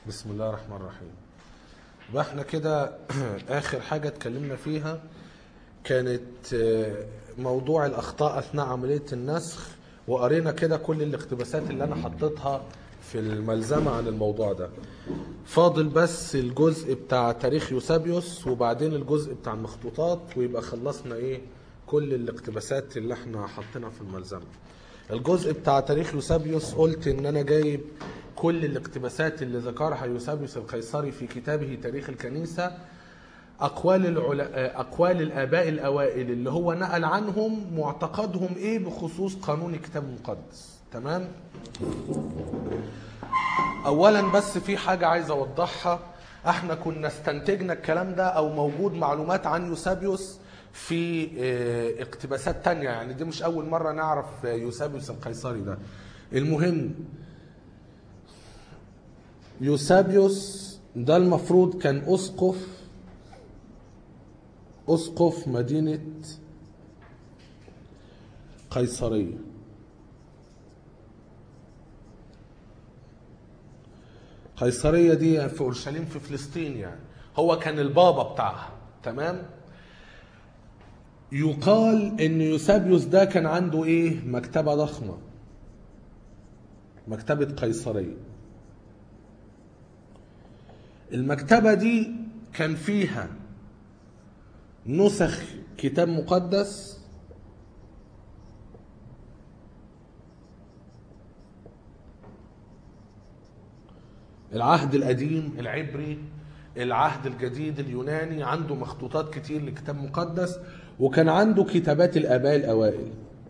بسم الله الرحمن الرحيم يبقى احنا كده اخر حاجه اتكلمنا فيها كانت آه، موضوع الاخطاء اثناء عمليه النسخ وقرينا كده كل الاقتباسات اللي انا حطيتها في الملزمه عن الموضوع ده فاضل بس الجزء بتاع تاريخ يوسابيوس وبعدين الجزء بتاع المخطوطات ويبقى خلصنا ايه كل الاقتباسات اللي احنا حاطينها في الملزمه الجزء بتاع تاريخ يوسابيوس قلت ان انا جايب كل الاقتباسات اللي ذكرها يوسابيوس القيصري في كتابه تاريخ الكنيسه اقوال العلا... اقوال الاباء الاوائل اللي هو نقل عنهم معتقدهم ايه بخصوص قانون الكتاب المقدس تمام اولا بس في حاجه عايز اوضحها احنا كنا استنتجنا الكلام ده او موجود معلومات عن يوسابيوس في اه، اقتباسات تانية يعني دي مش اول مرة نعرف يوسابيوس القيصري ده المهم يوسابيوس ده المفروض كان اسقف اسقف مدينة قيصرية قيصرية دي في اورشليم في فلسطين يعني هو كان البابا بتاعها تمام يقال ان يوسابيوس ده كان عنده ايه مكتبة ضخمة مكتبة قيصرية المكتبة دي كان فيها نسخ كتاب مقدس العهد القديم العبري العهد الجديد اليوناني عنده مخطوطات كتير لكتاب مقدس وكان عنده كتابات الآباء الأوائل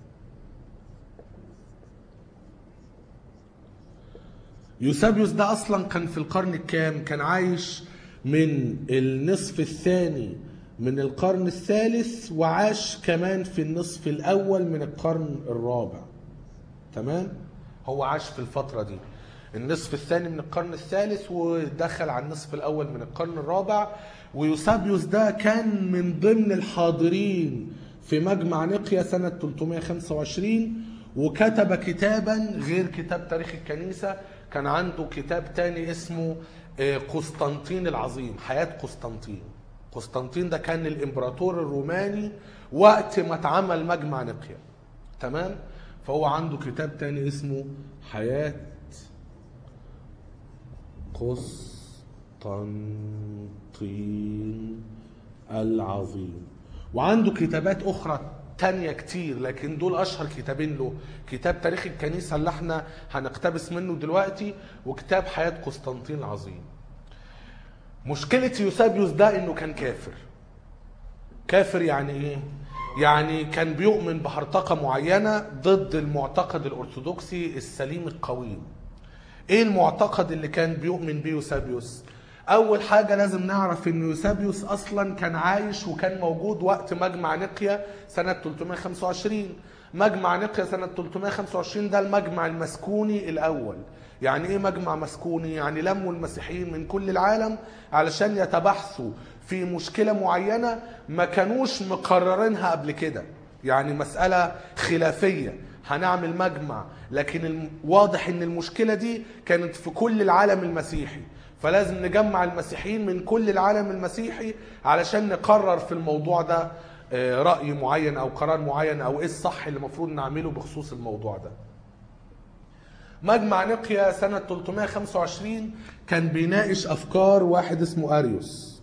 يوسابيوس ده أصلا كان في القرن الكام كان عايش من النصف الثاني من القرن الثالث وعاش كمان في النصف الأول من القرن الرابع تمام هو عاش في الفترة دي النصف الثاني من القرن الثالث ودخل على النصف الأول من القرن الرابع ويوسابيوس ده كان من ضمن الحاضرين في مجمع نقيا سنة 325 وكتب كتابا غير كتاب تاريخ الكنيسة كان عنده كتاب تاني اسمه آه، قسطنطين العظيم حياة قسطنطين قسطنطين ده كان الامبراطور الروماني وقت ما اتعمل مجمع نقيا تمام فهو عنده كتاب تاني اسمه حياة قسطنطين العظيم وعنده كتابات أخرى تانية كتير لكن دول أشهر كتابين له كتاب تاريخ الكنيسة اللي احنا هنقتبس منه دلوقتي وكتاب حياة قسطنطين العظيم مشكلة يوسابيوس ده انه كان كافر كافر يعني ايه يعني كان بيؤمن بهرطقة معينة ضد المعتقد الأرثوذكسي السليم القويم ايه المعتقد اللي كان بيؤمن بيه يوسابيوس اول حاجه لازم نعرف ان يوسابيوس اصلا كان عايش وكان موجود وقت مجمع نقيا سنه 325 مجمع نقيا سنه 325 ده المجمع المسكوني الاول يعني ايه مجمع مسكوني يعني لموا المسيحيين من كل العالم علشان يتبحثوا في مشكله معينه ما كانوش مقررينها قبل كده يعني مساله خلافيه هنعمل مجمع لكن الم- واضح ان المشكله دي كانت في كل العالم المسيحي فلازم نجمع المسيحيين من كل العالم المسيحي علشان نقرر في الموضوع ده آه، رأي معين او قرار معين او ايه الصح اللي المفروض نعمله بخصوص الموضوع ده مجمع نقيا سنة 325 كان بيناقش أفكار واحد اسمه أريوس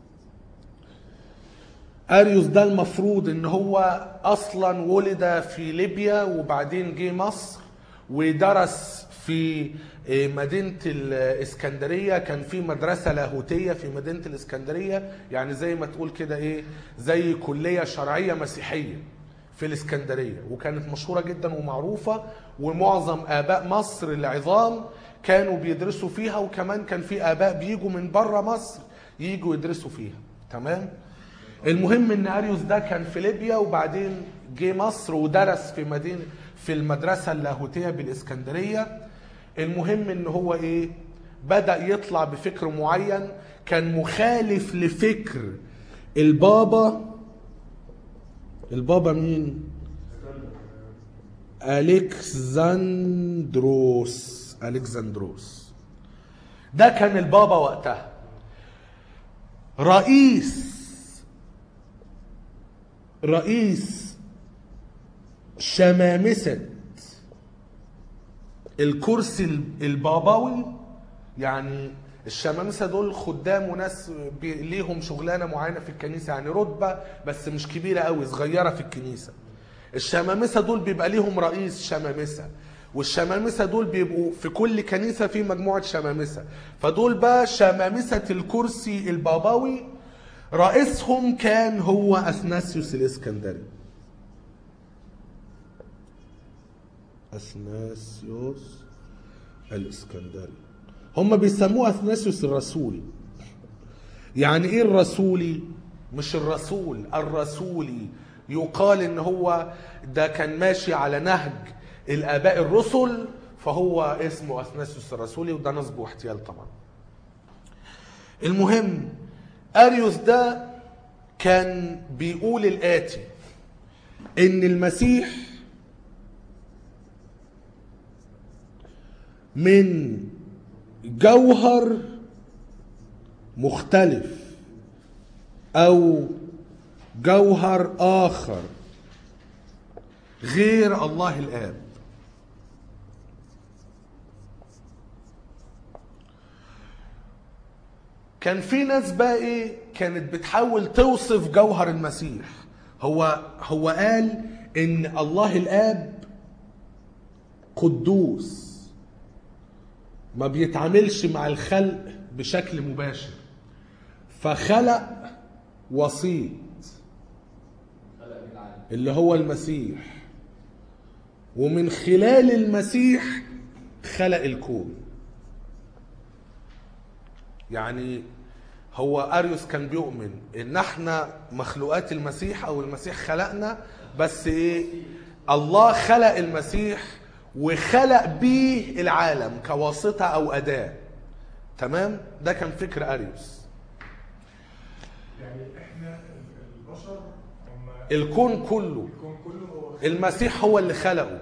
اريوس ده المفروض ان هو اصلا ولد في ليبيا وبعدين جه مصر ودرس في مدينة الإسكندرية كان في مدرسة لاهوتية في مدينة الإسكندرية يعني زي ما تقول كده إيه زي كلية شرعية مسيحية في الإسكندرية وكانت مشهورة جدا ومعروفة ومعظم آباء مصر العظام كانوا بيدرسوا فيها وكمان كان في آباء بيجوا من بره مصر يجوا يدرسوا فيها تمام؟ المهم ان اريوس ده كان في ليبيا وبعدين جه مصر ودرس في مدينه في المدرسه اللاهوتيه بالاسكندريه المهم ان هو ايه بدا يطلع بفكر معين كان مخالف لفكر البابا البابا مين الكسندروس الكسندروس ده كان البابا وقتها رئيس رئيس شمامسة الكرسي البابوي يعني الشمامسة دول خدام وناس بي- ليهم شغلانة معينة في الكنيسة يعني رتبة بس مش كبيرة قوي صغيرة في الكنيسة الشمامسة دول بيبقى ليهم رئيس شمامسة والشمامسة دول بيبقوا في كل كنيسة في مجموعة شمامسة فدول بقى شمامسة الكرسي البابوي رئيسهم كان هو أثناسيوس الإسكندري أثناسيوس الإسكندري هم بيسموه أثناسيوس الرسولي يعني ايه الرسولي مش الرسول الرسولي يقال ان هو ده كان ماشي على نهج الاباء الرسل فهو اسمه اثناسيوس الرسولي وده نصب واحتيال طبعا المهم اريوس ده كان بيقول الاتي ان المسيح من جوهر مختلف او جوهر اخر غير الله الاب كان في ناس بقى ايه كانت بتحاول توصف جوهر المسيح هو هو قال ان الله الاب قدوس ما بيتعاملش مع الخلق بشكل مباشر فخلق وسيط اللي هو المسيح ومن خلال المسيح خلق الكون يعني هو اريوس كان بيؤمن ان احنا مخلوقات المسيح او المسيح خلقنا بس ايه الله خلق المسيح وخلق بيه العالم كواسطة او اداة تمام ده كان فكر اريوس يعني احنا البشر هم الكون كله الكون كله هو المسيح هو اللي خلقه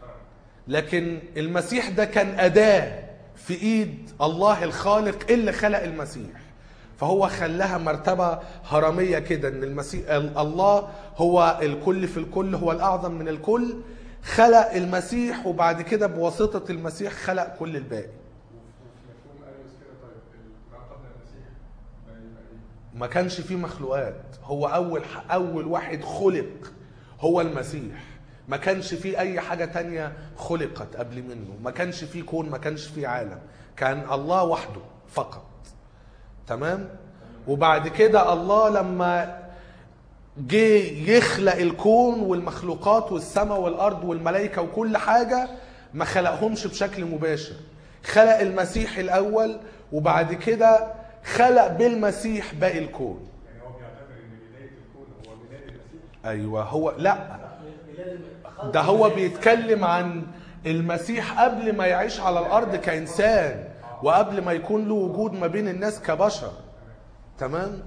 لكن المسيح ده كان أداة في إيد الله الخالق اللي خلق المسيح فهو خلاها مرتبة هرمية كده إن المسيح الله هو الكل في الكل هو الأعظم من الكل خلق المسيح وبعد كده بواسطة المسيح خلق كل الباقي في مفهوم اريوس كده طيب ما قبل المسيح ما يبقى ايه؟ ما كانش فيه مخلوقات هو اول اول واحد خلق هو المسيح ما كانش فيه اي حاجة تانية خلقت قبل منه ما كانش فيه كون ما كانش فيه عالم كان الله وحده فقط تمام وبعد كده الله لما جه يخلق الكون والمخلوقات والسماء والارض والملائكه وكل حاجه ما خلقهمش بشكل مباشر خلق المسيح الاول وبعد كده خلق بالمسيح باقي الكون يعني هو بيعتبر ان بدايه الكون هو بدايه المسيح ايوه هو لا ده هو بيتكلم عن المسيح قبل ما يعيش على الارض كانسان وقبل ما يكون له وجود ما بين الناس كبشر تمام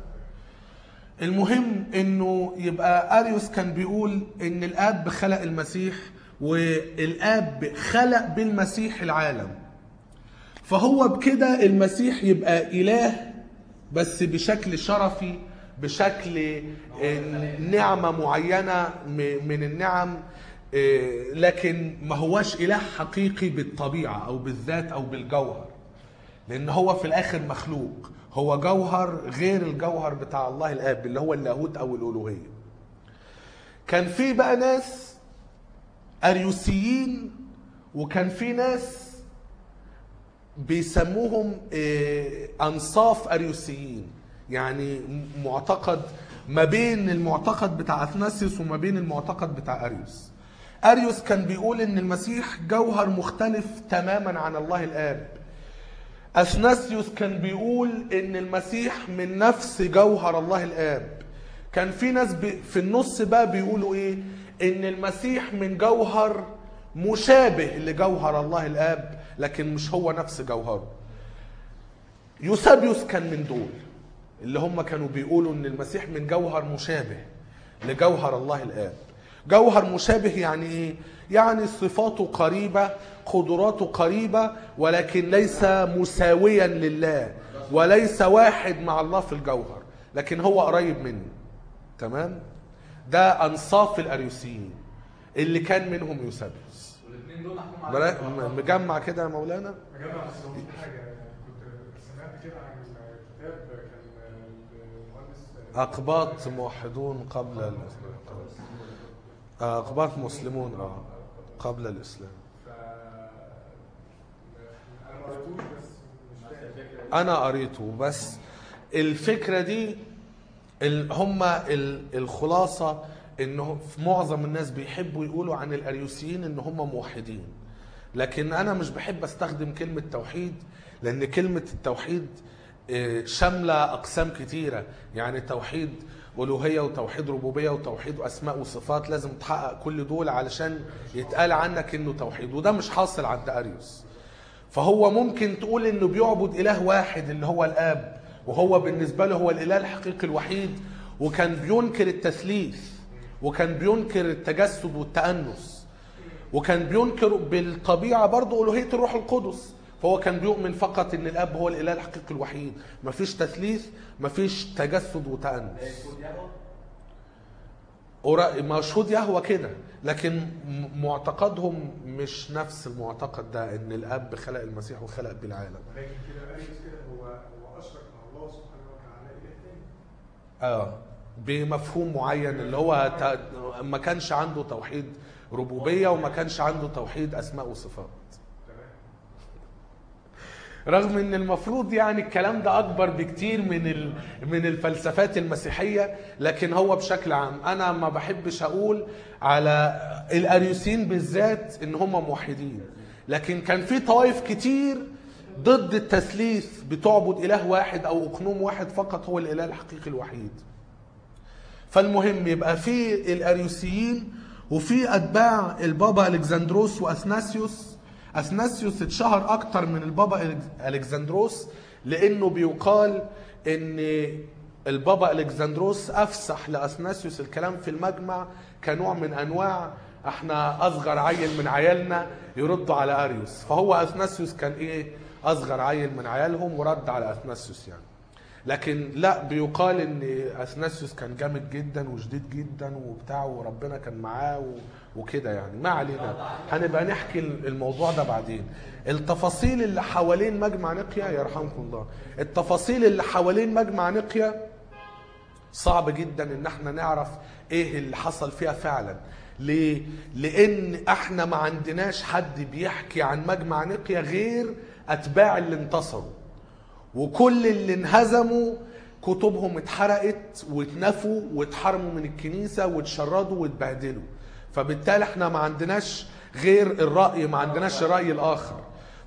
المهم انه يبقى اريوس كان بيقول ان الاب خلق المسيح والاب خلق بالمسيح العالم فهو بكده المسيح يبقى اله بس بشكل شرفي بشكل آه، نعمة معينة م- من النعم آه، لكن ما هوش إله حقيقي بالطبيعة أو بالذات أو بالجوهر لأن هو في الآخر مخلوق هو جوهر غير الجوهر بتاع الله الآب اللي هو اللاهوت أو الألوهية كان في بقى ناس أريوسيين وكان في ناس بيسموهم آه، انصاف اريوسيين يعني م- معتقد ما بين المعتقد بتاع اثناسيوس وما بين المعتقد بتاع اريوس اريوس كان بيقول ان المسيح جوهر مختلف تماما عن الله الاب اثناسيوس كان بيقول ان المسيح من نفس جوهر الله الاب كان في ناس بي في النص بقى بيقولوا ايه ان المسيح من جوهر مشابه لجوهر الله الاب لكن مش هو نفس جوهره يوسابيوس كان من دول اللي هم كانوا بيقولوا ان المسيح من جوهر مشابه لجوهر الله الاب جوهر مشابه يعني ايه يعني صفاته قريبة قدراته قريبة ولكن ليس مساويا لله وليس واحد مع الله في الجوهر لكن هو قريب منه تمام ده انصاف الاريوسيين اللي كان منهم يوسابيوس والاثنين دول محكوم مرا- عليهم م- مجمع كده يا مولانا يا جماعه بس هو في حاجه كنت سمعت كده عن كتاب كان المهندس اقباط موحدون قبل الاسلام اقباط مسلمون اه قبل الاسلام ف انا ما قريتوش بس مش فاكر انا قريته بس الفكره دي ال- هما ال- الخلاصه انه في معظم الناس بيحبوا يقولوا عن الاريوسيين ان هم موحدين لكن انا مش بحب استخدم كلمه توحيد لان كلمه التوحيد آه، شامله اقسام كتيره يعني توحيد الوهيه وتوحيد ربوبيه وتوحيد اسماء وصفات لازم تحقق كل دول علشان يتقال عنك انه توحيد وده مش حاصل عند اريوس فهو ممكن تقول انه بيعبد اله واحد اللي هو الاب وهو بالنسبه له هو الاله الحقيقي الوحيد وكان بينكر التثليث وكان بينكر التجسد والتأنس وكان بينكر بالطبيعه برضه الوهيه الروح القدس فهو كان بيؤمن فقط ان الاب هو الاله الحقيقي الوحيد مفيش تثليث مفيش تجسد وتأنس يكون يهوى قرا- مشهود يهوى كده لكن م- معتقدهم مش نفس المعتقد ده ان الاب خلق المسيح وخلق بالعالم ولكن كده اريوس كده هو هو اشرك مع الله سبحانه وتعالى اله تاني اه بمفهوم معين اللي هو ت- ما كانش عنده توحيد ربوبيه وما كانش عنده توحيد اسماء وصفات تمام رغم ان المفروض يعني الكلام ده اكبر بكتير من ال... من الفلسفات المسيحيه لكن هو بشكل عام انا ما بحبش اقول على الاريوسيين بالذات ان هم موحدين لكن كان في طوائف كتير ضد التثليث بتعبد اله واحد او اقنوم واحد فقط هو الاله الحقيقي الوحيد فالمهم يبقى في الاريوسيين وفي اتباع البابا الكسندروس واثناسيوس اثناسيوس اتشهر اكتر من البابا إلكس- الكسندروس لانه بيقال ان البابا الكسندروس افسح لاثناسيوس الكلام في المجمع كنوع من انواع احنا اصغر عيل من عيالنا يردوا على اريوس فهو اثناسيوس كان ايه اصغر عيل من عيالهم ورد على اثناسيوس يعني لكن لا بيقال ان اثناسيوس كان جامد جدا وشديد جدا وبتاع وربنا كان معاه و- وكده يعني ما علينا هنبقى نحكي الموضوع ده بعدين التفاصيل اللي حوالين مجمع نقيا يرحمكم الله التفاصيل اللي حوالين مجمع نقيا صعب جدا ان احنا نعرف ايه اللي حصل فيها فعلا ليه؟ لان احنا ما عندناش حد بيحكي عن مجمع نقيا غير اتباع اللي انتصروا وكل اللي انهزموا كتبهم اتحرقت واتنفوا واتحرموا من الكنيسة واتشردوا واتبهدلوا فبالتالي احنا ما عندناش غير الرأي ما عندناش الرأي الآخر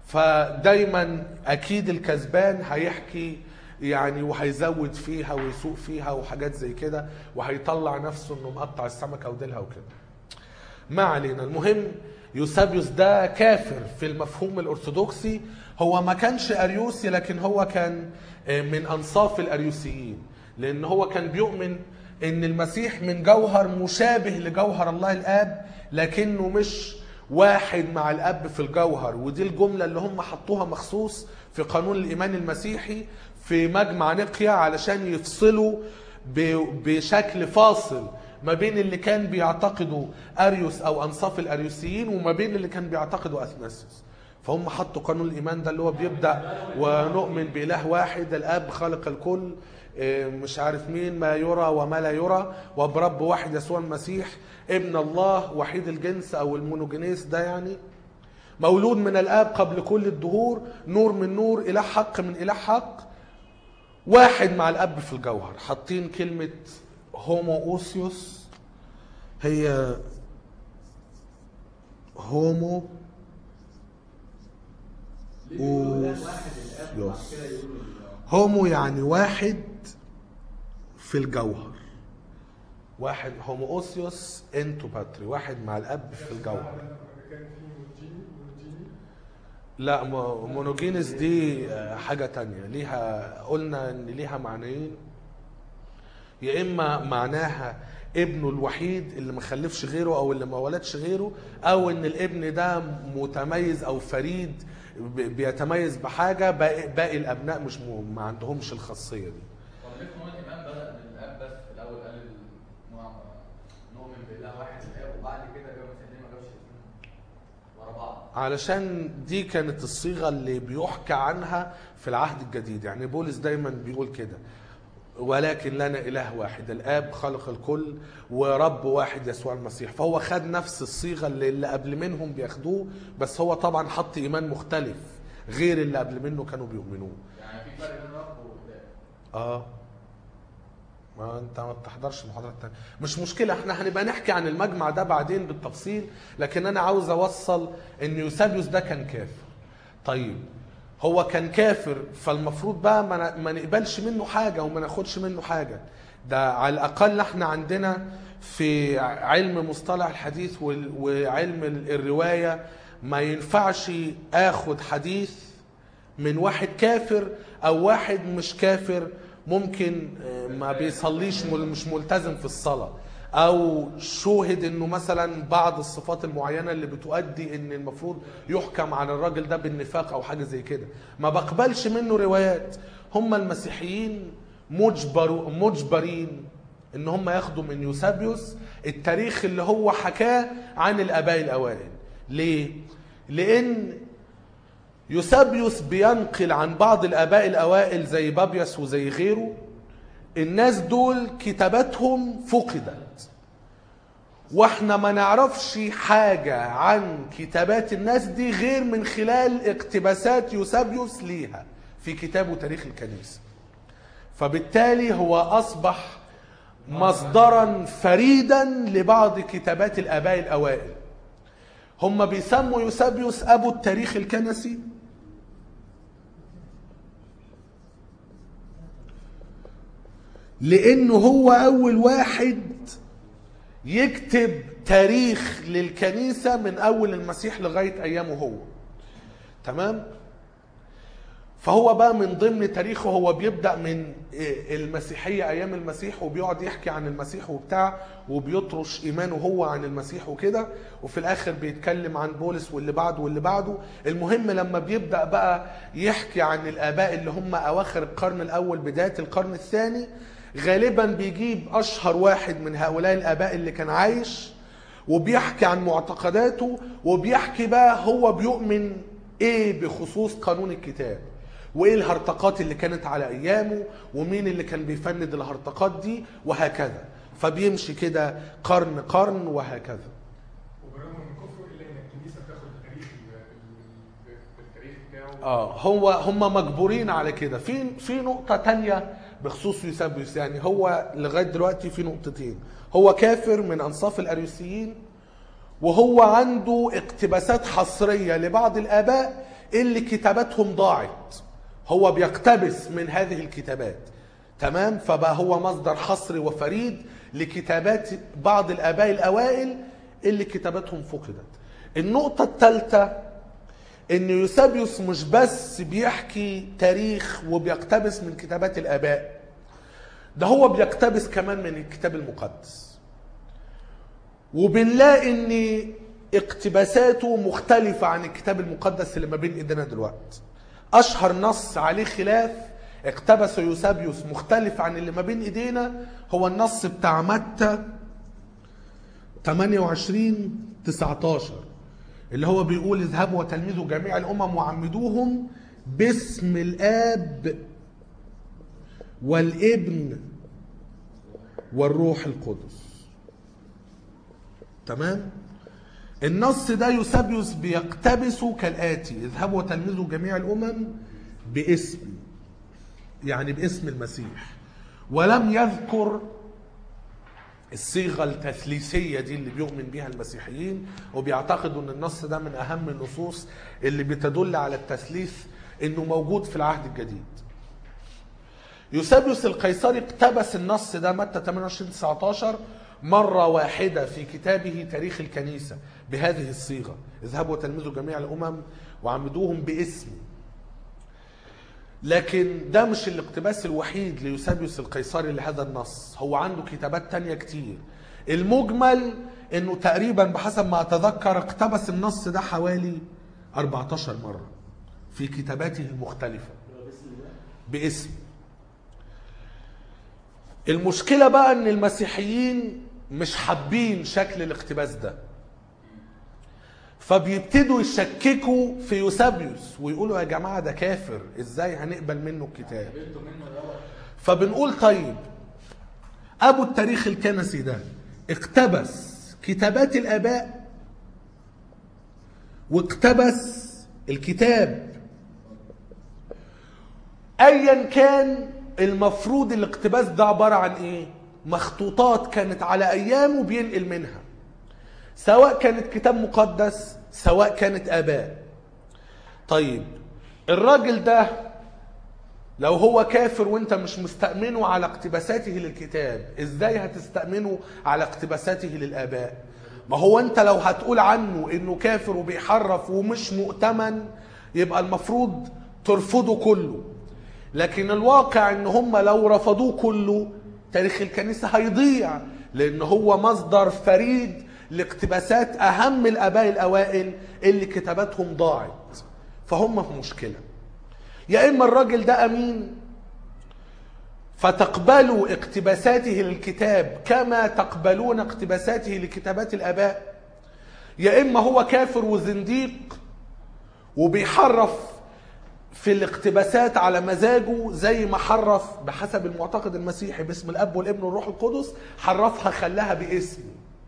فدايما أكيد الكسبان هيحكي يعني وهيزود فيها ويسوق فيها وحاجات زي كده وهيطلع نفسه انه مقطع السمكة وديلها وكده ما علينا المهم يوسابيوس ده كافر في المفهوم الأرثوذكسي هو ما كانش أريوسي لكن هو كان آه، من أنصاف الأريوسيين لأن هو كان بيؤمن أن المسيح من جوهر مشابه لجوهر الله الآب لكنه مش واحد مع الأب في الجوهر ودي الجملة اللي هم حطوها مخصوص في قانون الإيمان المسيحي في مجمع نقيا علشان يفصلوا ب- بشكل فاصل ما بين اللي كان بيعتقدوا اريوس او انصاف الاريوسيين وما بين اللي كان بيعتقدوا اثناسيوس فهم حطوا قانون الايمان ده اللي هو بيبدا ونؤمن باله واحد الاب خالق الكل إيه، مش عارف مين ما يرى وما لا يرى وبرب واحد يسوع المسيح ابن الله وحيد الجنس او المونوجينيس ده يعني مولود من الاب قبل كل الدهور نور من نور اله حق من اله حق واحد مع الاب في الجوهر حاطين كلمه هومو اوسيوس هي هومو اوسيوس هومو يعني واحد في الجوهر واحد هومو اوسيوس انتو باتري واحد مع الاب في الجوهر كان في مونجيني مونجيني لا مو- مونوجينيس دي آه، حاجة تانية ليها قلنا ان ليها معنيين يا اما معناها ابنه الوحيد اللي ما خلفش غيره او اللي ما ولدش غيره او ان الابن ده متميز او فريد ب- بيتميز بحاجه باقي, باقي الابناء مش م- ما عندهمش الخاصيه دي طب ليه قانون الإمام بدأ بالآب بس في الأول قال ال- نوع- نؤمن بإله واحد الآب وبعد كده جاب مثلا ما جابش الاثنين ورا بعض علشان دي كانت الصيغه اللي بيحكى عنها في العهد الجديد يعني بولس دايما بيقول كده ولكن لنا اله واحد الاب خلق الكل ورب واحد يسوع المسيح فهو خد نفس الصيغه اللي, اللي قبل منهم بياخدوه بس هو طبعا حط ايمان مختلف غير اللي قبل منه كانوا بيؤمنوه يعني في فرق بين رب وإله اه ما انت ما بتحضرش المحاضرات التانية مش مشكلة احنا هنبقى نحكي عن المجمع ده بعدين بالتفصيل لكن انا عاوز اوصل ان يوسابيوس ده كان كافر طيب هو كان كافر فالمفروض بقى ما ن- ما نقبلش منه حاجة وما ناخدش منه حاجة ده على الاقل احنا عندنا في علم مصطلح الحديث وال- وعلم ال- الرواية ما ينفعش اخد حديث من واحد كافر او واحد مش كافر ممكن آه، ما بيصليش مل- مش ملتزم في الصلاة او شوهد انه مثلا بعض الصفات المعينة اللي بتؤدي ان المفروض يحكم على الراجل ده بالنفاق او حاجة زي كده ما بقبلش منه روايات هم المسيحيين مجبر مجبرين ان هم ياخدوا من يوسابيوس التاريخ اللي هو حكاه عن الاباء الاوائل ليه لان يوسابيوس بينقل عن بعض الاباء الاوائل زي بابيس وزي غيره الناس دول كتاباتهم فقدت واحنا ما نعرفش حاجة عن كتابات الناس دي غير من خلال اقتباسات يوسابيوس ليها في كتابه تاريخ الكنيسة فبالتالي هو أصبح مصدرا فريدا لبعض كتابات الآباء الأوائل هم بيسموا يوسابيوس أبو التاريخ الكنسي لأنه هو أول واحد يكتب تاريخ للكنيسة من أول المسيح لغاية أيامه هو تمام فهو بقى من ضمن تاريخه هو بيبدأ من المسيحية أيام المسيح وبيقعد يحكي عن المسيح وبتاع وبيطرش إيمانه هو عن المسيح وكده وفي الآخر بيتكلم عن بولس واللي بعده واللي بعده المهم لما بيبدأ بقى يحكي عن الآباء اللي هم أواخر القرن الأول بداية القرن الثاني غالبا بيجيب أشهر واحد من هؤلاء الآباء اللي كان عايش وبيحكي عن معتقداته وبيحكي بقى هو بيؤمن ايه بخصوص قانون الكتاب وايه الهرطقات اللي كانت على ايامه ومين اللي كان بيفند الهرطقات دي وهكذا فبيمشي كده قرن قرن وهكذا وبرغم من كفره الا ان الكنيسه بتاخد التاريخ ال- ال- التاريخ بتاعه اه هو هم مجبورين على كده في في نقطة تانية بخصوص يوسابيوس يعني هو لغاية دلوقتي في نقطتين هو كافر من أنصاف الأريوسيين وهو عنده اقتباسات حصرية لبعض الآباء اللي كتاباتهم ضاعت هو بيقتبس من هذه الكتابات تمام فبقى هو مصدر حصري وفريد لكتابات بعض الآباء الأوائل اللي كتاباتهم فقدت النقطة الثالثة ان يوسابيوس مش بس بيحكي تاريخ وبيقتبس من كتابات الاباء ده هو بيقتبس كمان من الكتاب المقدس وبنلاقي ان اقتباساته مختلفة عن الكتاب المقدس اللي ما بين ايدينا دلوقتي اشهر نص عليه خلاف اقتبسه يوسابيوس مختلف عن اللي ما بين ايدينا هو النص بتاع متى 28 19 اللي هو بيقول اذهبوا وتلمذوا جميع الامم وعمدوهم باسم الاب والابن والروح القدس تمام النص ده يوسابيوس بيقتبسه كالاتي اذهبوا وتلمذوا جميع الامم باسم يعني باسم المسيح ولم يذكر الصيغة التثليثية دي اللي بيؤمن بيها المسيحيين وبيعتقدوا ان النص ده من اهم النصوص اللي بتدل على التثليث انه موجود في العهد الجديد يوسابيوس القيصري اقتبس النص ده متى 28 19 مرة واحدة في كتابه تاريخ الكنيسة بهذه الصيغة اذهبوا وتلمذوا جميع الأمم وعمدوهم باسمي لكن ده مش الاقتباس الوحيد ليوسابيوس القيصري لهذا النص هو عنده كتابات تانية كتير المجمل انه تقريبا بحسب ما اتذكر اقتبس النص ده حوالي 14 مرة في كتاباته المختلفة باسم المشكلة بقى ان المسيحيين مش حابين شكل الاقتباس ده فبيبتدوا يشككوا في يوسابيوس ويقولوا يا جماعة ده كافر ازاي هنقبل منه الكتاب قبلتوا منه دوت فبنقول طيب ابو التاريخ الكنسي ده اقتبس كتابات الاباء واقتبس الكتاب ايا كان المفروض الاقتباس ده عباره عن ايه مخطوطات كانت على ايامه بينقل منها سواء كانت كتاب مقدس سواء كانت اباء طيب الراجل ده لو هو كافر وانت مش مستأمنه على اقتباساته للكتاب ازاي هتستأمنه على اقتباساته للآباء ما هو انت لو هتقول عنه انه كافر وبيحرف ومش مؤتمن يبقى المفروض ترفضه كله لكن الواقع ان هم لو رفضوه كله تاريخ الكنيسة هيضيع لان هو مصدر فريد لاقتباسات اهم الاباء الاوائل اللي كتاباتهم ضاعت فهم في مشكله يا اما الراجل ده امين فتقبلوا اقتباساته للكتاب كما تقبلون اقتباساته لكتابات الاباء يا اما هو كافر وزنديق وبيحرف في الاقتباسات على مزاجه زي ما حرف بحسب المعتقد المسيحي باسم الاب والابن والروح القدس حرفها خلاها باسم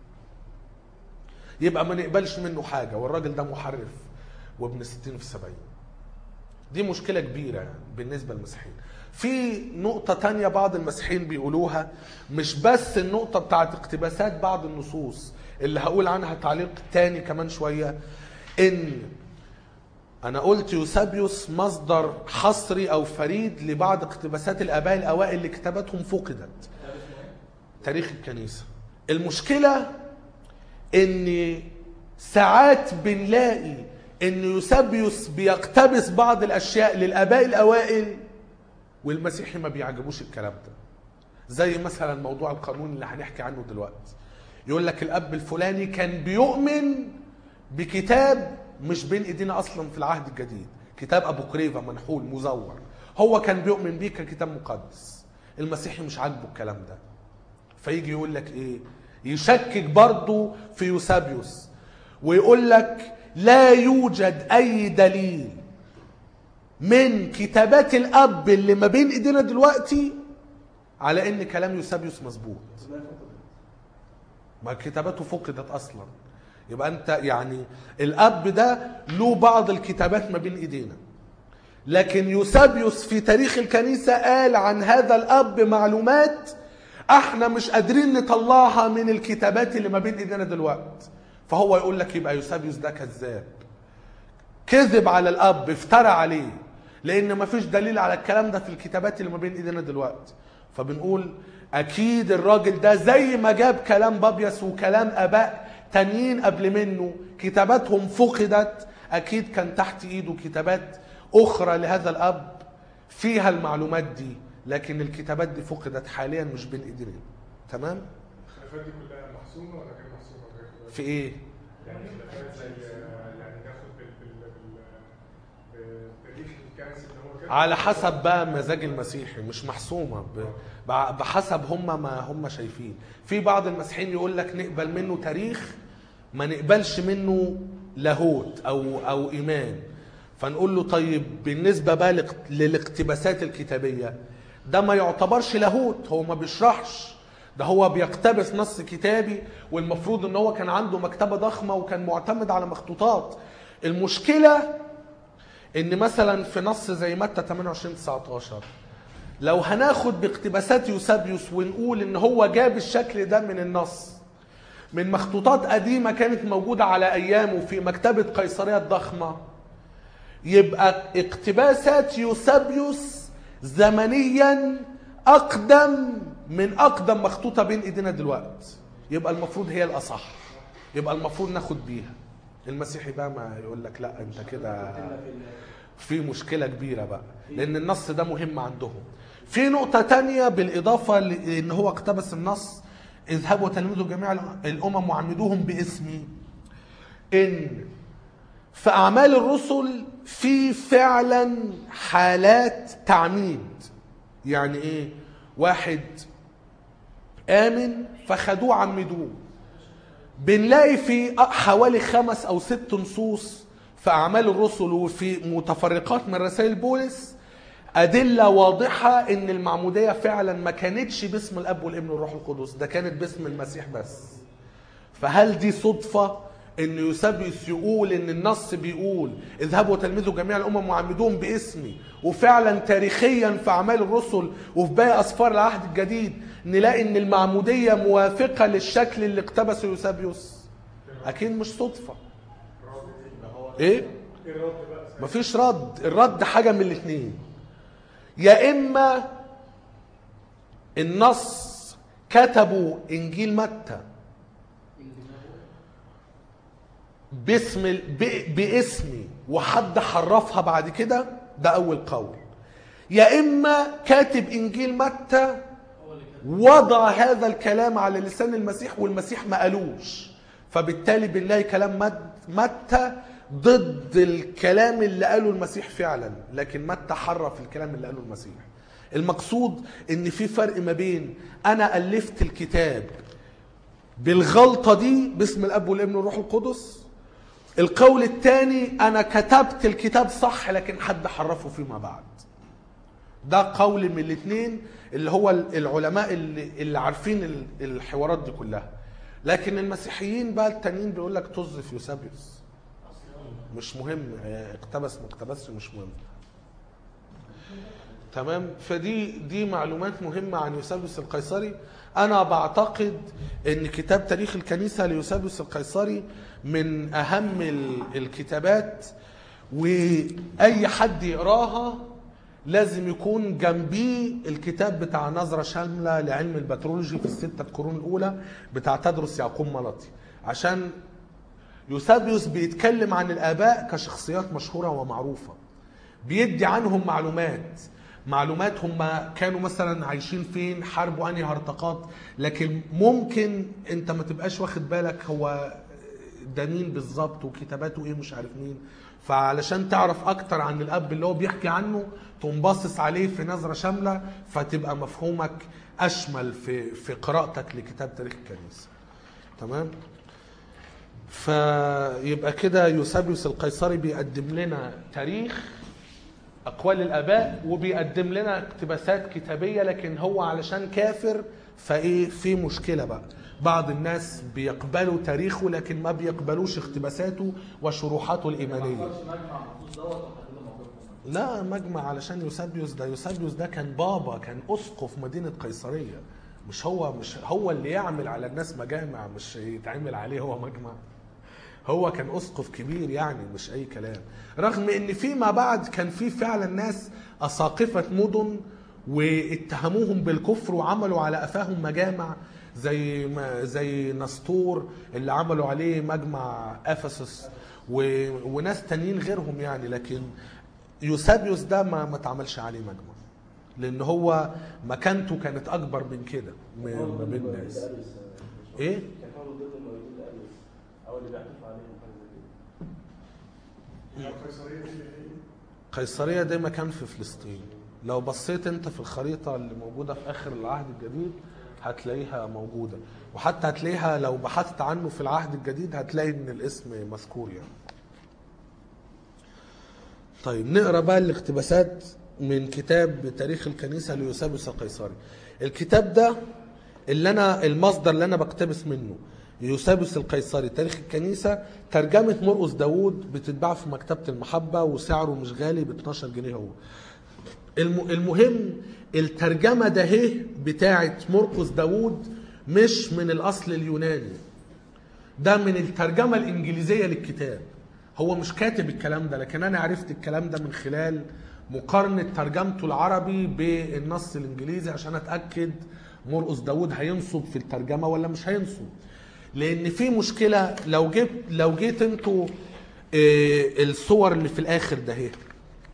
يبقى ما نقبلش منه حاجه والراجل ده محرف وابن ستين في سبعين دي مشكلة كبيرة بالنسبة للمسيحيين في نقطة تانية بعض المسيحيين بيقولوها مش بس النقطة بتاعت اقتباسات بعض النصوص اللي هقول عنها تعليق تاني كمان شوية ان انا قلت يوسابيوس مصدر حصري او فريد لبعض اقتباسات الاباء الاوائل اللي كتاباتهم فقدت تاريخ الكنيسة المشكلة ان ساعات بنلاقي ان يوسابيوس بيقتبس بعض الاشياء للاباء الاوائل والمسيحي ما بيعجبوش الكلام ده زي مثلا موضوع القانون اللي هنحكي عنه دلوقتي يقول لك الاب الفلاني كان بيؤمن بكتاب مش بين ايدينا اصلا في العهد الجديد كتاب ابو كريفه منحول مزور هو كان بيؤمن بيه ككتاب مقدس المسيحي مش عاجبه الكلام ده فيجي يقول لك ايه يشكك برضه في يوسابيوس ويقول لك لا يوجد اي دليل من كتابات الاب اللي ما بين ايدينا دلوقتي على ان كلام يوسابيوس مظبوط ما كتاباته فقدت اصلا يبقى انت يعني الاب ده له بعض الكتابات ما بين ايدينا لكن يوسابيوس في تاريخ الكنيسه قال عن هذا الاب معلومات احنا مش قادرين نطلعها من الكتابات اللي ما بين ايدينا دلوقتي فهو يقول لك يبقى يوسابيوس ده كذاب كذب على الاب افترى عليه لان ما فيش دليل على الكلام ده في الكتابات اللي ما بين ايدينا دلوقتي فبنقول اكيد الراجل ده زي ما جاب كلام بابيس وكلام اباء تانيين قبل منه كتاباتهم فقدت اكيد كان تحت ايده كتابات اخرى لهذا الاب فيها المعلومات دي لكن الكتابات دي فقدت حاليا مش بين ايدينا تمام الخلافات دي كلها محسومه ولا غير محسومه غير في ايه يعني خلافات زي يعني ناخد بال بال بال بالتاريخ الكنسي اللي هو كده على حسب بقى مزاج المسيحي مش محسومه ب- ب- بحسب هم ما هم شايفين في بعض المسيحيين يقول لك نقبل منه تاريخ ما نقبلش منه لاهوت او او ايمان فنقول له طيب بالنسبه بقى لاق- للاقتباسات الكتابيه ده ما يعتبرش لاهوت هو ما بيشرحش ده هو بيقتبس نص كتابي والمفروض ان هو كان عنده مكتبه ضخمه وكان معتمد على مخطوطات المشكله ان مثلا في نص زي متى 28 19 لو هناخد باقتباسات يوسابيوس ونقول ان هو جاب الشكل ده من النص من مخطوطات قديمه كانت موجوده على ايامه في مكتبه قيصريه الضخمه يبقى اقتباسات يوسابيوس زمنيا اقدم من اقدم مخطوطه بين ايدينا دلوقتي يبقى المفروض هي الاصح يبقى المفروض ناخد بيها المسيحي بقى ما يقول لك لا انت كده في مشكله كبيره بقى لان النص ده مهم عندهم في نقطه تانية بالاضافه لان هو اقتبس النص اذهبوا تلمذوا جميع الامم وعمدوهم باسمي ان في اعمال الرسل في فعلا حالات تعميد يعني ايه واحد امن فخدوه عمدوه بنلاقي في حوالي خمس او ست نصوص في اعمال الرسل وفي متفرقات من رسائل بولس ادله واضحه ان المعموديه فعلا ما كانتش باسم الاب والابن والروح القدس ده كانت باسم المسيح بس فهل دي صدفه ان يوسابيوس يقول ان النص بيقول اذهبوا وتلمذوا جميع الامم وعمدوهم باسمي وفعلا تاريخيا في اعمال الرسل وفي باقي اسفار العهد الجديد نلاقي ان المعموديه موافقه للشكل اللي اقتبسه يوسابيوس اكيد مش صدفه ايه ايه الرد بقى؟ مفيش رد الرد حاجه من الاثنين يا اما النص كتبوا انجيل متى باسم ال- ب- باسمي وحد حرفها بعد كده ده اول قول يا اما كاتب انجيل متى وضع هذا الكلام على لسان المسيح والمسيح ما قالوش فبالتالي بنلاقي كلام مت- متى ضد الكلام اللي قاله المسيح فعلا لكن متى حرف الكلام اللي قاله المسيح المقصود ان في فرق ما بين انا الفت الكتاب بالغلطه دي باسم الاب والابن والروح القدس القول الثاني انا كتبت الكتاب صح لكن حد حرفه فيما بعد ده قول من الاثنين اللي هو العلماء اللي, اللي عارفين ال- الحوارات دي كلها لكن المسيحيين بقى التانيين بيقول لك طز في يوسابيوس مش مهم آه، اقتبس ما اقتبسش مش مهم تمام فدي دي معلومات مهمه عن يوسابيوس القيصري انا بعتقد ان كتاب تاريخ الكنيسه ليوسابيوس القيصري من اهم ال- الكتابات واي حد يقراها لازم يكون جنبيه الكتاب بتاع نظرة شاملة لعلم البترولوجي في الستة قرون الأولى بتاع تدرس يعقوب ملطي عشان يوسابيوس بيتكلم عن الآباء كشخصيات مشهورة ومعروفة بيدي عنهم معلومات معلومات هم كانوا مثلا عايشين فين حاربوا انهي هرطقات لكن ممكن انت ما تبقاش واخد بالك هو ده مين بالظبط وكتاباته ايه مش عارف مين فعلشان تعرف اكتر عن الاب اللي هو بيحكي عنه تقوم باصص عليه في نظره شامله فتبقى مفهومك اشمل في في قراءتك لكتاب تاريخ الكنيسه تمام فيبقى كده يوسابيوس القيصري بيقدم لنا تاريخ اقوال الاباء وبيقدم لنا اقتباسات كتابيه لكن هو علشان كافر فايه في مشكله بقى بعض الناس بيقبلوا تاريخه لكن ما بيقبلوش اقتباساته وشروحاته ما الايمانيه حصلش مجمع مخصوص دوت وحددوا موقفهم لا مجمع علشان يوسابيوس ده يوسابيوس ده كان بابا كان اسقف مدينه قيصريه مش هو مش هو اللي يعمل على الناس مجامع مش يتعمل عليه هو مجمع هو كان اسقف كبير يعني مش اي كلام رغم ان فيما بعد كان في فعلا ناس اساقفه مدن واتهموهم بالكفر وعملوا على قفاهم مجامع زي ما زي نسطور اللي عملوا عليه مجمع افسس و... وناس تانيين غيرهم يعني لكن يوسابيوس ده ما ما اتعملش عليه مجمع لان هو مكانته كانت اكبر من كده من ما بين الناس ايه كان هو من ضمن الموجودين لأليس او اللي بيعترفوا عليهم حاجه زي كده القيصريه دي اللي هي قيصرية ده مكان في فلسطين لو بصيت انت في الخريطة اللي موجودة في اخر العهد الجديد هتلاقيها موجودة وحتى هتلاقيها لو بحثت عنه في العهد الجديد هتلاقي ان الاسم مذكور يعني طيب نقرا بقى الاقتباسات من كتاب تاريخ الكنيسة ليوسابيوس القيصري الكتاب ده اللي انا المصدر اللي انا بقتبس منه يوسابيوس القيصري تاريخ الكنيسة ترجمة مرقس داوود بتتباع في مكتبة المحبة وسعره مش غالي ب 12 جنيه هو الم- المهم الترجمة ده هي بتاعت مرقس داوود مش من الأصل اليوناني ده من الترجمة الإنجليزية للكتاب هو مش كاتب الكلام ده لكن أنا عرفت الكلام ده من خلال مقارنة ترجمته العربي بالنص الإنجليزي عشان أتأكد مرقس داوود هينصب في الترجمة ولا مش هينصب لأن في مشكلة لو جبت لو جيت انتوا آه، الصور اللي في الآخر ده هي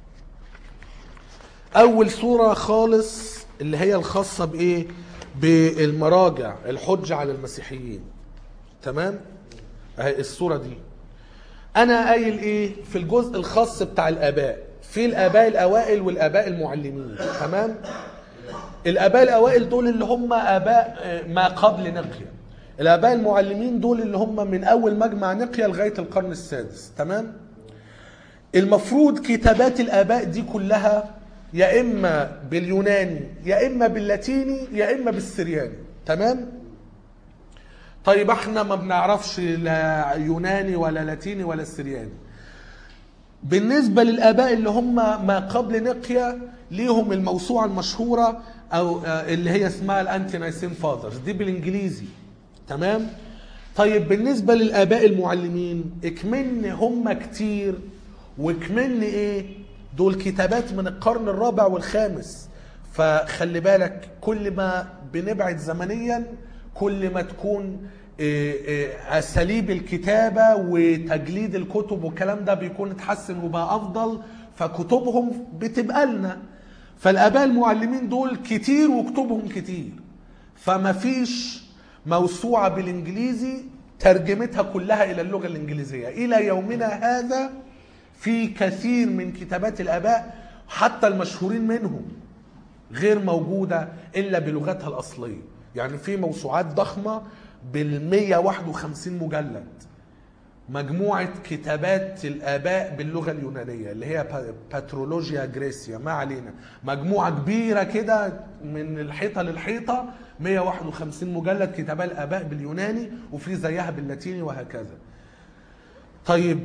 اول صوره خالص اللي هي الخاصه بايه بالمراجع الحجه على المسيحيين تمام اهي الصوره دي انا قايل ايه في الجزء الخاص بتاع الاباء في الاباء الاوائل والاباء المعلمين تمام الاباء الاوائل دول اللي هم اباء آه، ما قبل نقيا الاباء المعلمين دول اللي هم من اول مجمع نقيا لغايه القرن السادس تمام المفروض كتابات الاباء دي كلها يا اما باليوناني يا اما باللاتيني يا اما بالسرياني تمام طيب احنا ما بنعرفش لا يوناني ولا لاتيني ولا سرياني بالنسبة للآباء اللي هم ما قبل نقيا ليهم الموسوعة المشهورة أو آه، اللي هي اسمها الأنتي نايسين فاذرز دي بالإنجليزي تمام طيب بالنسبة للآباء المعلمين اكمن هم كتير وكمن إيه دول كتابات من القرن الرابع والخامس فخلي بالك كل ما بنبعد زمنيا كل ما تكون إيه، إيه، اساليب الكتابه وتجليد الكتب والكلام ده بيكون اتحسن وبقى افضل فكتبهم بتبقى لنا فالاباء المعلمين دول كتير وكتبهم كتير فما فيش موسوعه بالانجليزي ترجمتها كلها الى اللغه الانجليزيه الى يومنا هذا في كثير من كتابات الاباء حتى المشهورين منهم غير موجودة إلا بلغتها الأصلية يعني في موسوعات ضخمة بال 151 مجلد مجموعة كتابات الآباء باللغة اليونانية اللي هي با- باترولوجيا جريسيا ما علينا مجموعة كبيرة كده من الحيطة للحيطة 151 مجلد كتابات الآباء باليوناني وفي زيها باللاتيني وهكذا طيب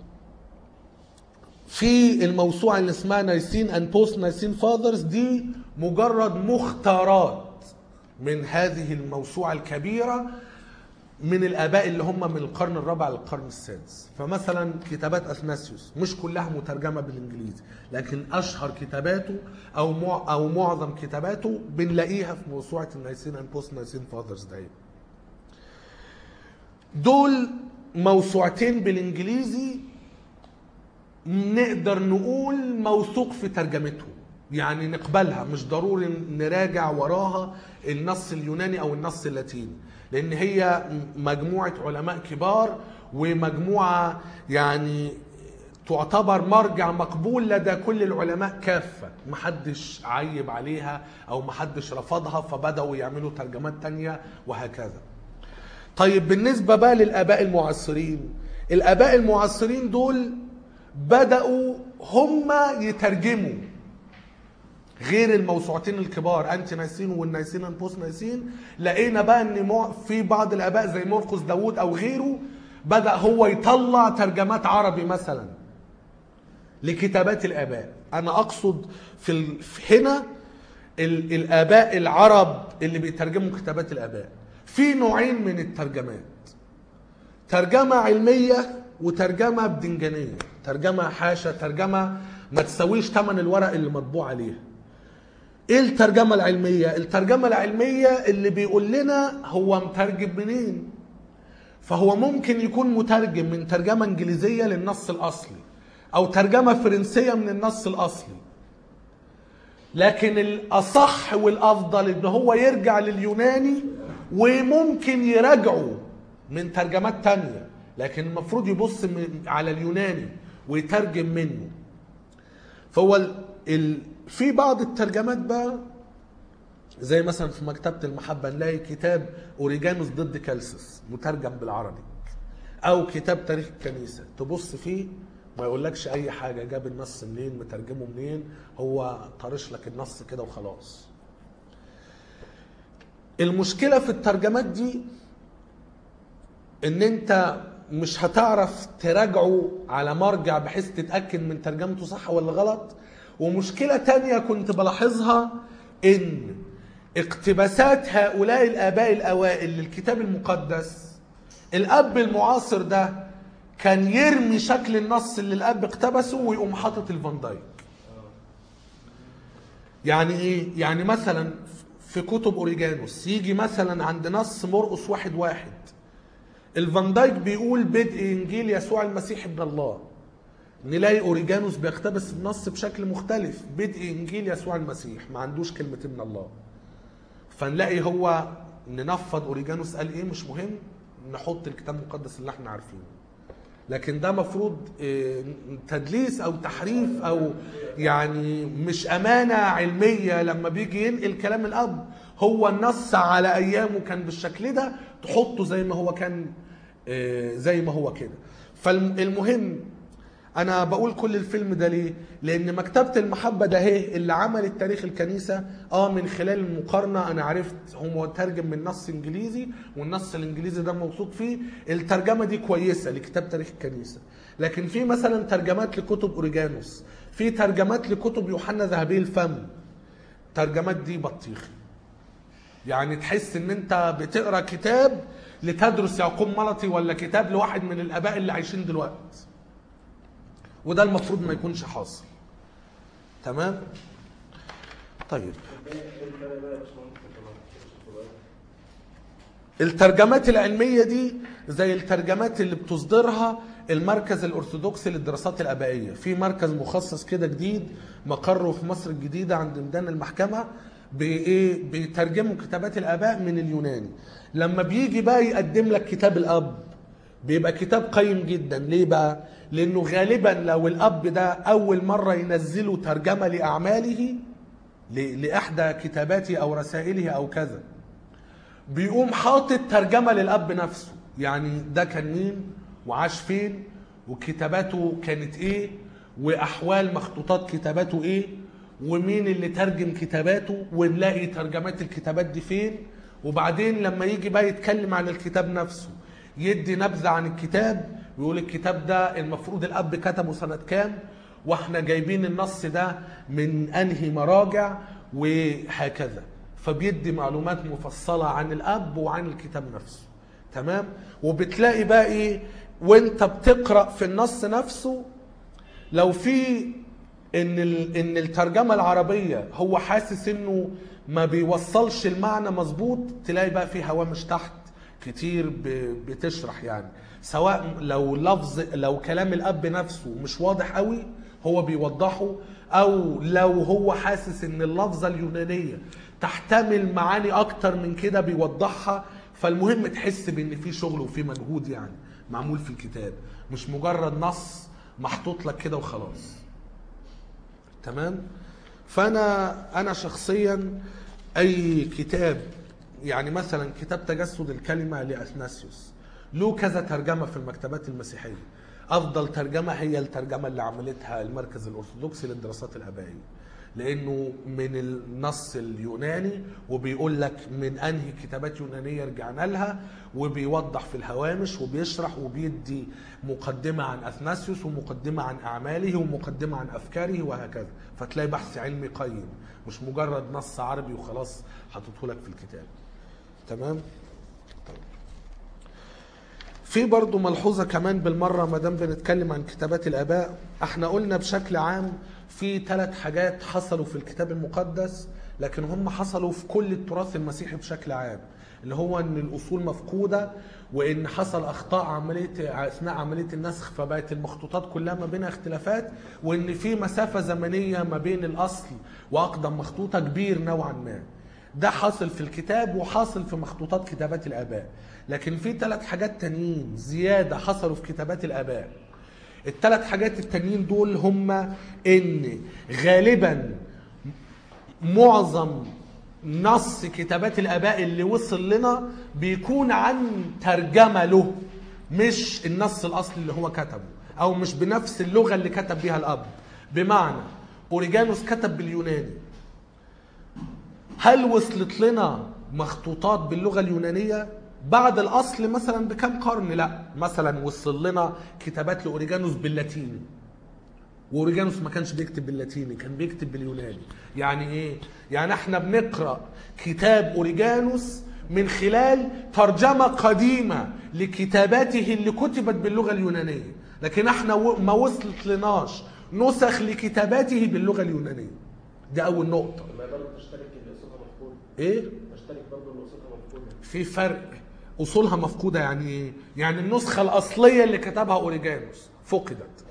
في الموسوعة اللي اسمها نايسين اند بوست نايسين فاذرز دي مجرد مختارات من هذه الموسوعة الكبيرة من الآباء اللي هم من القرن الرابع للقرن السادس فمثلا كتابات أثناسيوس مش كلها مترجمة بالإنجليزي لكن أشهر كتاباته أو مع أو معظم كتاباته بنلاقيها في موسوعة النايسين اند بوست نايسين فاذرز دي دول موسوعتين بالإنجليزي نقدر نقول موثوق في ترجمتهم يعني نقبلها مش ضروري نراجع وراها النص اليوناني او النص اللاتيني لان هي مجموعه علماء كبار ومجموعه يعني تعتبر مرجع مقبول لدى كل العلماء كافة محدش عيب عليها او محدش رفضها فبدأوا يعملوا ترجمات تانية وهكذا طيب بالنسبة بقى للآباء المعاصرين الآباء المعاصرين دول بدأوا هم يترجموا غير الموسوعتين الكبار انتي نايسين والنايسين اند بوست نايسين لقينا بقى ان مع- في بعض الاباء زي مرقس داوود او غيره بدا هو يطلع ترجمات عربي مثلا لكتابات الاباء انا اقصد في ال... في هنا ال... الاباء العرب اللي بيترجموا كتابات الاباء في نوعين من الترجمات ترجمة علمية وترجمة بدنجانية ترجمة حاشا ترجمة ما تساويش ثمن الورق اللي مطبوع عليها ايه الترجمة العلمية الترجمة العلمية اللي بيقول لنا هو مترجم منين فهو ممكن يكون مترجم من ترجمة انجليزية للنص الاصلي او ترجمة فرنسية من النص الاصلي لكن الاصح والافضل ان هو يرجع لليوناني وممكن يراجعه من ترجمات تانية لكن المفروض يبص من على اليوناني ويترجم منه فهو ال... ال... في بعض الترجمات بقى زي مثلا في مكتبة المحبة نلاقي كتاب أوريجانوس ضد كالسس مترجم بالعربي أو كتاب تاريخ الكنيسة تبص فيه ما يقولكش أي حاجة جاب النص منين مترجمه منين هو طرش لك النص كده وخلاص المشكلة في الترجمات دي ان انت مش هتعرف تراجعه على مرجع بحيث تتأكد من ترجمته صح ولا غلط ومشكلة تانية كنت بلاحظها ان اقتباسات هؤلاء الآباء الأوائل للكتاب المقدس الأب المعاصر ده كان يرمي شكل النص اللي الأب اقتبسه ويقوم حاطط الفان دايك يعني ايه؟ يعني مثلا في كتب اوريجانوس يجي مثلا عند نص مرقس واحد واحد الفان دايك بيقول بدء انجيل يسوع المسيح ابن الله نلاقي اوريجانوس بيقتبس النص بشكل مختلف بدء انجيل يسوع المسيح ما عندوش كلمه من الله فنلاقي هو ننفض اوريجانوس قال ايه مش مهم نحط الكتاب المقدس اللي احنا عارفينه لكن ده مفروض آه، تدليس او تحريف او يعني مش امانه علميه لما بيجي ينقل كلام الاب هو النص على ايامه كان بالشكل ده تحطه زي ما هو كان آه، زي ما هو كده فالمهم انا بقول كل الفيلم ده ليه لان مكتبه المحبه ده هي اللي عملت تاريخ الكنيسه اه من خلال المقارنه انا عرفت هو ترجم من نص انجليزي والنص الانجليزي ده موثوق فيه الترجمه دي كويسه لكتاب تاريخ الكنيسه لكن في مثلا ترجمات لكتب اوريجانوس في ترجمات لكتب يوحنا ذهبي الفم ترجمات دي بطيخي يعني تحس ان انت بتقرا كتاب لتدرس يعقوب ملطي ولا كتاب لواحد من الاباء اللي عايشين دلوقتي وده المفروض ما يكونش حاصل تمام طيب ايه الفرق بقى يا باشمهندس كمان؟ الترجمات العلمية دي زي الترجمات اللي بتصدرها المركز الأرثوذكسي للدراسات الآبائية في مركز مخصص كده جديد مقره في مصر الجديدة عند ميدان المحكمة بإيه بيترجموا كتابات الآباء من اليوناني لما بيجي بقى يقدم لك كتاب الأب بيبقى كتاب قيم جدا ليه بقى لأنه غالبا لو الأب ده أول مرة ينزله ترجمة لأعماله ل- لإحدى كتاباته أو رسائله أو كذا بيقوم حاطط ترجمه للاب نفسه يعني ده كان مين وعاش فين وكتاباته كانت ايه واحوال مخطوطات كتاباته ايه ومين اللي ترجم كتاباته ونلاقي ترجمات الكتابات دي فين وبعدين لما يجي بقى يتكلم عن الكتاب نفسه يدي نبذه عن الكتاب ويقول الكتاب ده المفروض الاب كتبه سنه كام واحنا جايبين النص ده من انهي مراجع وهكذا فبيدي معلومات مفصلة عن الأب وعن الكتاب نفسه تمام وبتلاقي بقى إيه وانت بتقرأ في النص نفسه لو في ان ال- ان الترجمه العربيه هو حاسس انه ما بيوصلش المعنى مظبوط تلاقي بقى في هوامش تحت كتير ب- بتشرح يعني سواء لو لفظ لو كلام الاب نفسه مش واضح قوي هو بيوضحه او لو هو حاسس ان اللفظه اليونانيه تحتمل معاني اكتر من كده بيوضحها فالمهم تحس بان في شغل وفي مجهود يعني معمول في الكتاب مش مجرد نص محطوط لك كده وخلاص تمام فانا انا شخصيا اي كتاب يعني مثلا كتاب تجسد الكلمه لاثناسيوس له كذا ترجمه في المكتبات المسيحيه افضل ترجمه هي الترجمه اللي عملتها المركز الارثوذكسي للدراسات الابائيه لانه من النص اليوناني وبيقول لك من انهي كتابات يونانيه رجعنا لها وبيوضح في الهوامش وبيشرح وبيدي مقدمه عن اثناسيوس ومقدمه عن اعماله ومقدمه عن افكاره وهكذا فتلاقي بحث علمي قيم مش مجرد نص عربي وخلاص حاططه لك في الكتاب تمام طيب. في برضو ملحوظة كمان بالمرة ما دام بنتكلم عن كتابات الآباء احنا قلنا بشكل عام في ثلاث حاجات حصلوا في الكتاب المقدس لكن هم حصلوا في كل التراث المسيحي بشكل عام اللي هو ان الاصول مفقودة وان حصل اخطاء عملية اثناء عملية النسخ فبقت المخطوطات كلها ما بينها اختلافات وان في مسافة زمنية ما بين الاصل واقدم مخطوطة كبير نوعا ما ده حاصل في الكتاب وحاصل في مخطوطات كتابات الآباء لكن في ثلاث حاجات تانيين زيادة حصلوا في كتابات الآباء الثلاث حاجات التانيين دول هم ان غالبا معظم نص كتابات الآباء اللي وصل لنا بيكون عن ترجمة له مش النص الأصلي اللي هو كتبه أو مش بنفس اللغة اللي كتب بيها الأب بمعنى أوريجانوس كتب باليوناني هل وصلت لنا مخطوطات باللغه اليونانيه بعد الاصل مثلا بكم قرن لا مثلا وصل لنا كتابات لاوريجانوس باللاتيني واوريجانوس ما كانش بيكتب باللاتيني كان بيكتب باليوناني يعني ايه يعني احنا بنقرا كتاب اوريجانوس من خلال ترجمه قديمه لكتاباته اللي كتبت باللغه اليونانيه لكن احنا و- ما وصلت لناش نسخ لكتاباته باللغه اليونانيه دي اول نقطه ما برضه تشترك اللي صوتها مفقود ايه تشترك برضه اللي صوتها مفقود في فرق اصولها مفقوده يعني ايه يعني النسخه الاصليه اللي كتبها اوريجانوس فقدت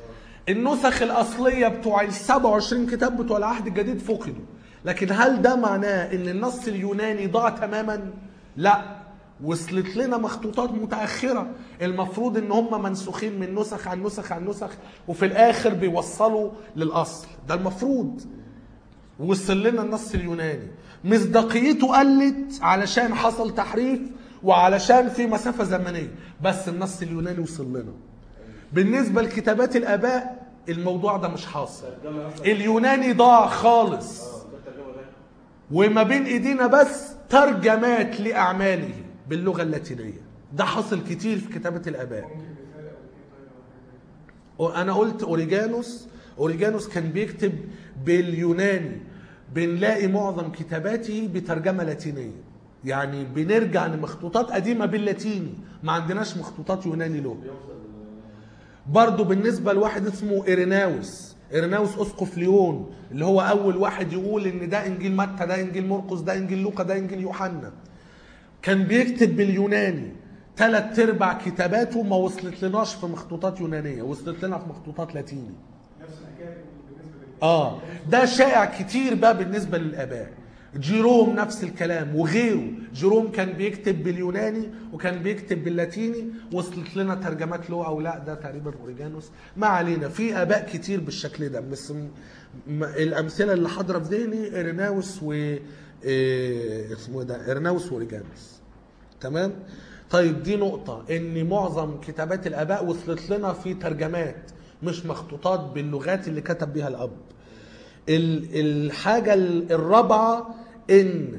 النسخ الاصليه بتوع ال 27 كتاب بتوع العهد الجديد فقدوا لكن هل ده معناه ان النص اليوناني ضاع تماما لا وصلت لنا مخطوطات متاخره المفروض ان هم منسوخين من نسخ عن نسخ عن نسخ وفي الاخر بيوصلوا للاصل ده المفروض وصل لنا النص اليوناني مصداقيته قلت علشان حصل تحريف وعلشان في مسافه زمنيه بس النص اليوناني وصل لنا بالنسبه لكتابات الاباء الموضوع ده مش حاصل الترجمه اصلا اليوناني ضاع خالص اه ده الترجمه ده وما بين ايدينا بس ترجمات لاعماله باللغه اللاتينيه ده حصل كتير في كتابه الاباء ممكن مثال او اثنين طيب او حاجه زي كده. انا قلت اوريجانوس اوريجانوس كان بيكتب باليوناني بنلاقي معظم كتاباته بترجمه لاتينيه يعني بنرجع لمخطوطات قديمه باللاتيني ما عندناش مخطوطات يوناني له بيوصل برضه بالنسبه لواحد اسمه ايريناوس ايريناوس اسقف ليون اللي هو اول واحد يقول ان ده انجيل متى ده انجيل مرقس ده انجيل لوقا ده انجيل يوحنا كان بيكتب باليوناني ثلاث ارباع كتاباته ما وصلت لناش في مخطوطات يونانيه وصلت لنا في مخطوطات لاتيني نفس الحكايه بالنسبه لل اه ده شائع كتير بقى بالنسبه للاباء جيروم نفس الكلام وغيره جيروم كان بيكتب باليوناني وكان بيكتب باللاتيني وصلت لنا ترجمات له او لا ده تقريبا اوريجانوس ما علينا في اباء كتير بالشكل ده بس م... م... الامثله اللي حاضره في ذهني اريناوس و إيه اسمه إيه ده اريناوس واوريجانوس تمام طيب دي نقطة إن معظم كتابات الآباء وصلت لنا في ترجمات مش مخطوطات باللغات اللي كتب بها الأب. ال- الحاجة ال- الرابعة إن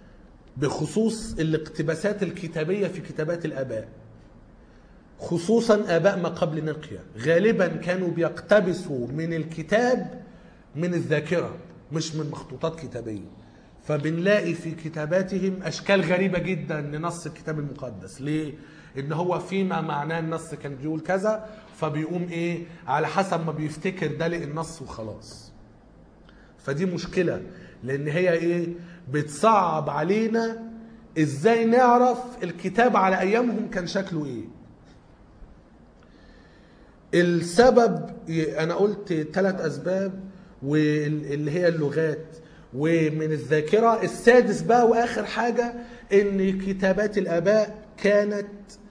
بخصوص الاقتباسات الكتابية في كتابات الآباء خصوصا آباء ما قبل نقيا غالبا كانوا بيقتبسوا من الكتاب من الذاكرة مش من مخطوطات كتابية فبنلاقي في كتاباتهم أشكال غريبة جدا لنص الكتاب المقدس ليه؟ إن هو فيما معناه النص كان بيقول كذا فبيقوم إيه على حسب ما بيفتكر ده لقي النص وخلاص فدي مشكلة لأن هي إيه بتصعب علينا إزاي نعرف الكتاب على أيامهم كان شكله إيه السبب انا قلت ثلاث اسباب واللي هي اللغات ومن الذاكره السادس بقى واخر حاجه ان كتابات الاباء كانت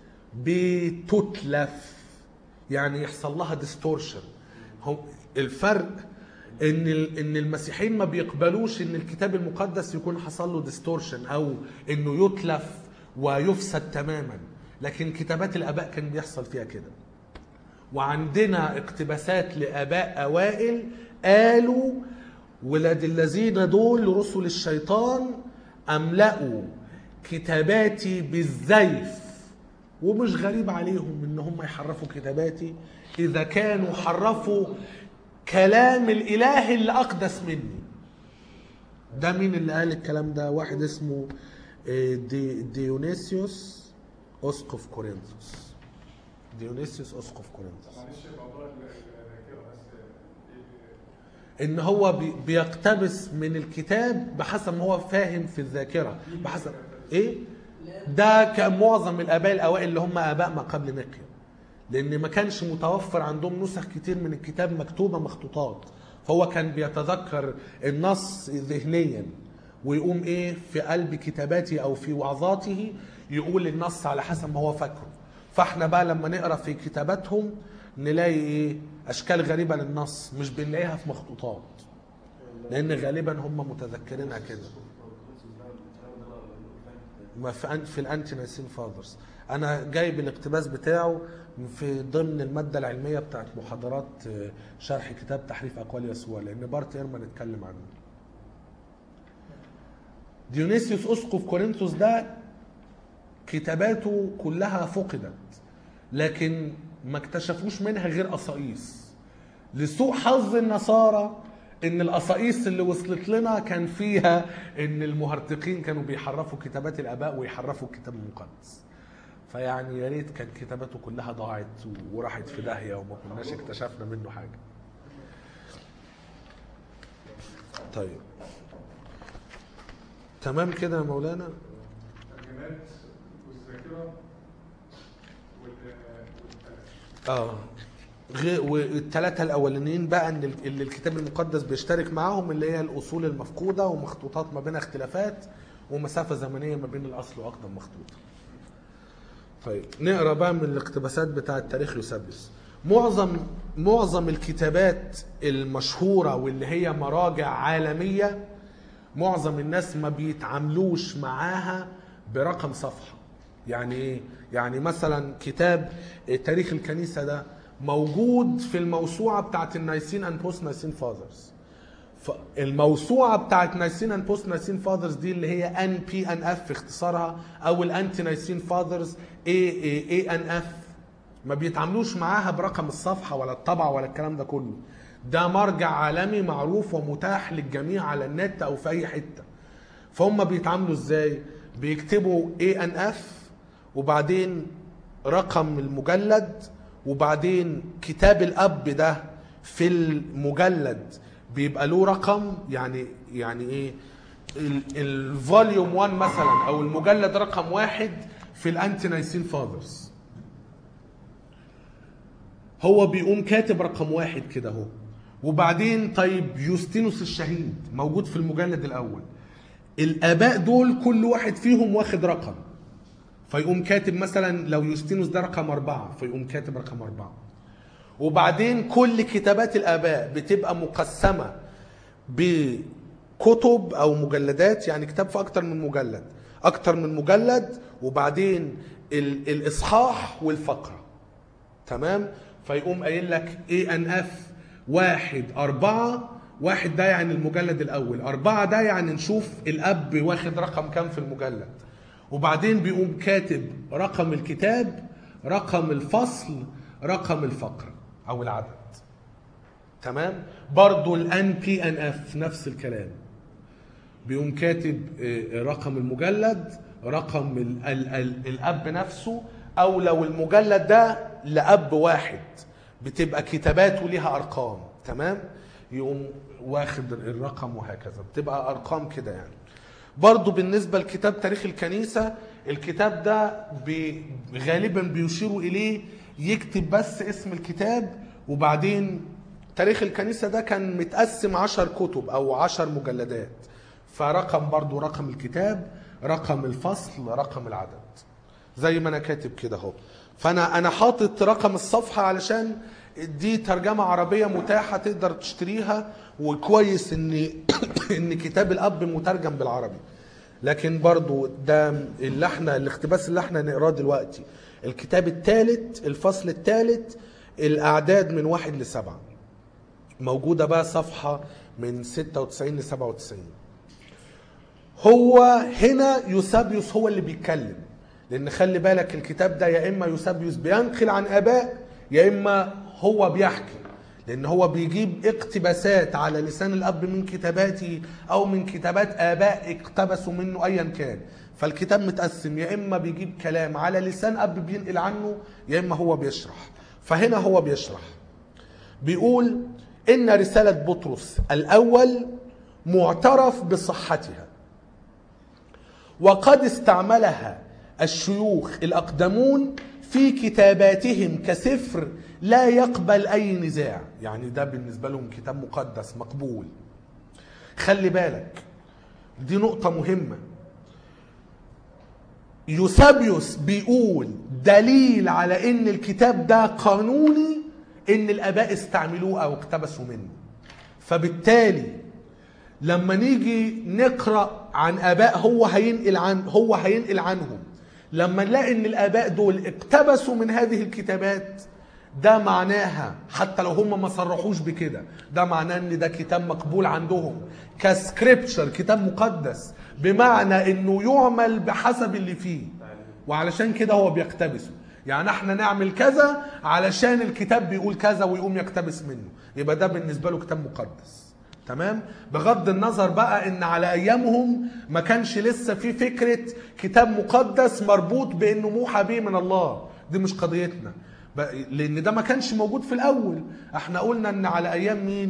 بتتلف يعني يحصل لها ديستورشن هم الفرق ان ال- ان المسيحيين ما بيقبلوش ان الكتاب المقدس يكون حصل له ديستورشن او انه يتلف ويفسد تماما لكن كتابات الاباء كان بيحصل فيها كده وعندنا اقتباسات لاباء اوائل قالوا ولاد الذين دول رسل الشيطان املأوا كتاباتي بالزيف ومش غريب عليهم ان هم يحرفوا كتاباتي اذا كانوا حرفوا كلام الاله اللي اقدس مني ده مين اللي قال الكلام ده واحد اسمه آه، دي ديونيسيوس اسقف كورنثوس ديونيسيوس اسقف كورنثوس معلش موضوع ال- الذاكره بس إيه- ان هو بي- بيقتبس من الكتاب بحسب ما هو فاهم في الذاكره بحسب ايه ده كان معظم الاباء الاوائل اللي هم اباء ما قبل نقيا لان ما كانش متوفر عندهم نسخ كتير من الكتاب مكتوبه مخطوطات فهو كان بيتذكر النص ذهنيا ويقوم ايه في قلب كتاباته او في وعظاته يقول النص على حسب ما هو فاكره فاحنا بقى لما نقرا في كتاباتهم نلاقي ايه اشكال غريبه للنص مش بنلاقيها في مخطوطات لان غالبا هم متذكرينها كده ما في أن- في الانتي نايسين فاذرز انا جايب الاقتباس بتاعه في ضمن الماده العلميه بتاعت محاضرات آه، شرح كتاب تحريف اقوال يسوع لان بارت ايرمان اتكلم عنه ديونيسيوس اسقف كورنثوس ده كتاباته كلها فقدت لكن ما اكتشفوش منها غير قصايص لسوء حظ النصارى ان القصايص اللي وصلت لنا كان فيها ان المهرطقين كانوا بيحرفوا كتابات الاباء ويحرفوا الكتاب المقدس فيعني يا ريت كان كتاباته كلها ضاعت وراحت في داهيه وما كناش اكتشفنا منه حاجه طيب تمام كده يا مولانا الترجمات والذاكره وال والفلسفه اه غ- والثلاثه الاولانيين بقى ان ال- اللي الكتاب المقدس بيشترك معاهم اللي هي الاصول المفقوده ومخطوطات ما بين اختلافات ومسافه زمنيه ما بين الاصل واقدم مخطوطه طيب نقرا بقى من الاقتباسات بتاعه تاريخ يوسابيوس معظم معظم الكتابات المشهوره واللي هي مراجع عالميه معظم الناس ما بيتعاملوش معاها برقم صفحه يعني ايه يعني مثلا كتاب تاريخ الكنيسه ده موجود في الموسوعه بتاعت النايسين اند بوست نايسين فاذرز الموسوعه بتاعت نايسين اند بوست نايسين فاذرز دي اللي هي ان بي ان اف اختصارها او الانتي نايسين فاذرز اي اي ان اف ما بيتعاملوش معاها برقم الصفحه ولا الطبعه ولا الكلام ده كله ده مرجع عالمي معروف ومتاح للجميع على النت او في اي حته فهم بيتعاملوا ازاي بيكتبوا اي ان اف وبعدين رقم المجلد وبعدين كتاب الاب ده في المجلد بيبقى له رقم يعني يعني ايه الفوليوم 1 مثلا او المجلد رقم واحد في الانتي نايسين فاذرز هو بيقوم كاتب رقم واحد كده اهو وبعدين طيب يوستينوس الشهيد موجود في المجلد الاول الاباء دول كل واحد فيهم واخد رقم فيقوم كاتب مثلا لو يوستينوس ده رقم أربعة فيقوم كاتب رقم أربعة وبعدين كل كتابات الآباء بتبقى مقسمة بكتب أو مجلدات يعني كتاب في أكتر من مجلد أكتر من مجلد وبعدين ال- الإصحاح والفقرة تمام فيقوم قايل لك اي ان اف واحد أربعة واحد ده يعني المجلد الأول أربعة ده يعني نشوف الأب واخد رقم كام في المجلد وبعدين بيقوم كاتب رقم الكتاب رقم الفصل رقم الفقرة أو العدد تمام برضو الان بي ان اف نفس الكلام بيقوم كاتب آه، رقم المجلد رقم ال ال ال الاب نفسه او لو المجلد ده لاب واحد بتبقى كتابات وليها ارقام تمام يقوم واخد الرقم وهكذا بتبقى ارقام كده يعني برضو بالنسبة لكتاب تاريخ الكنيسة الكتاب ده بي غالبا بيشيروا إليه يكتب بس اسم الكتاب وبعدين تاريخ الكنيسة ده كان متقسم عشر كتب أو عشر مجلدات فرقم برضو رقم الكتاب رقم الفصل رقم العدد زي ما انا كاتب كده اهو فانا انا حاطط رقم الصفحه علشان دي ترجمه عربيه متاحه تقدر تشتريها وكويس ان ان كتاب الاب مترجم بالعربي لكن برضو ده اللي احنا الاقتباس اللي احنا نقراه دلوقتي الكتاب الثالث الفصل الثالث الاعداد من واحد لسبعه موجوده بقى صفحه من 96 ل 97 هو هنا يوسابيوس هو اللي بيتكلم لان خلي بالك الكتاب ده يا اما يوسابيوس بينقل عن اباء يا اما هو بيحكي لان هو بيجيب اقتباسات على لسان الاب من كتاباته او من كتابات اباء اقتبسوا منه ايا كان فالكتاب متقسم يا اما بيجيب كلام على لسان اب بينقل عنه يا اما هو بيشرح فهنا هو بيشرح بيقول ان رساله بطرس الاول معترف بصحتها وقد استعملها الشيوخ الأقدمون في كتاباتهم كسفر لا يقبل أي نزاع يعني ده بالنسبة لهم كتاب مقدس مقبول خلي بالك دي نقطة مهمة يوسابيوس بيقول دليل على ان الكتاب ده قانوني ان الاباء استعملوه او اقتبسوا منه فبالتالي لما نيجي نقرا عن اباء هو هينقل عن هو هينقل عنهم لما نلاقي ان الاباء دول اقتبسوا من هذه الكتابات ده معناها حتى لو هم ما صرحوش بكده ده معناه ان ده كتاب مقبول عندهم كسكريبتشر كتاب مقدس بمعنى انه يعمل بحسب اللي فيه وعلشان كده هو بيقتبسه يعني احنا نعمل كذا علشان الكتاب بيقول كذا ويقوم يقتبس منه يبقى ده بالنسبه له كتاب مقدس تمام بغض النظر بقى ان على ايامهم ما كانش لسه في فكره كتاب مقدس مربوط بانه موحى به من الله دي مش قضيتنا ب- لان ده ما كانش موجود في الاول احنا قلنا ان على ايام مين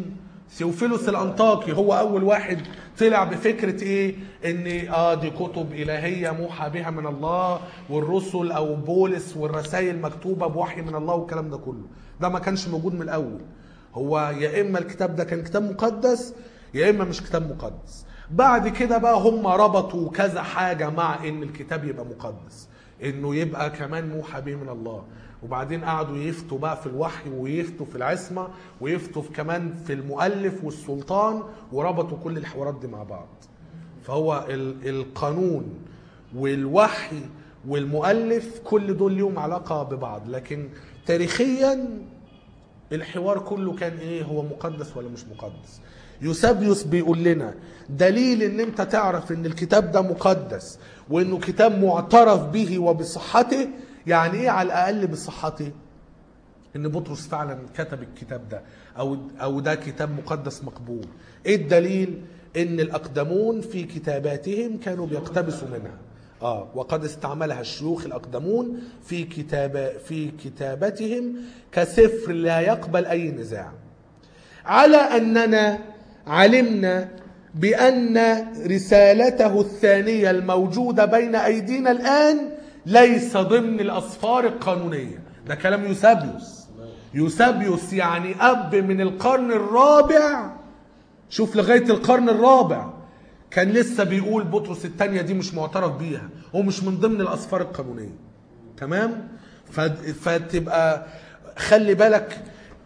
ثيوفيلوس الانطاكي هو اول واحد طلع بفكره ايه ان اه دي كتب الهيه موحى بها من الله والرسل او بولس والرسائل مكتوبه بوحي من الله والكلام ده كله ده ما كانش موجود من الاول هو يا اما الكتاب ده كان كتاب مقدس يا اما مش كتاب مقدس بعد كده بقى هم ربطوا كذا حاجه مع ان الكتاب يبقى مقدس انه يبقى كمان موحى به من الله وبعدين قعدوا يفتوا بقى في الوحي ويفتوا في العصمه ويفتوا في كمان في المؤلف والسلطان وربطوا كل الحوارات دي مع بعض فهو ال- القانون والوحي والمؤلف كل دول ليهم علاقه ببعض لكن تاريخيا الحوار كله كان ايه هو مقدس ولا مش مقدس يوسابيوس بيقول لنا دليل ان انت تعرف ان الكتاب ده مقدس وانه كتاب معترف به وبصحته يعني ايه على الاقل بصحته ان بطرس فعلا كتب الكتاب ده او او ده كتاب مقدس مقبول ايه الدليل ان الاقدمون في كتاباتهم كانوا بيقتبسوا منها اه وقد استعملها الشيوخ الاقدمون في كتاب في كتابتهم كسفر لا يقبل اي نزاع على اننا علمنا بان رسالته الثانيه الموجوده بين ايدينا الان ليس ضمن الاسفار القانونيه ده كلام يوسابيوس يوسابيوس يعني اب من القرن الرابع شوف لغايه القرن الرابع كان لسه بيقول بطرس الثانيه دي مش معترف بيها ومش من ضمن الاسفار القانونيه تمام ف- فتبقى خلي بالك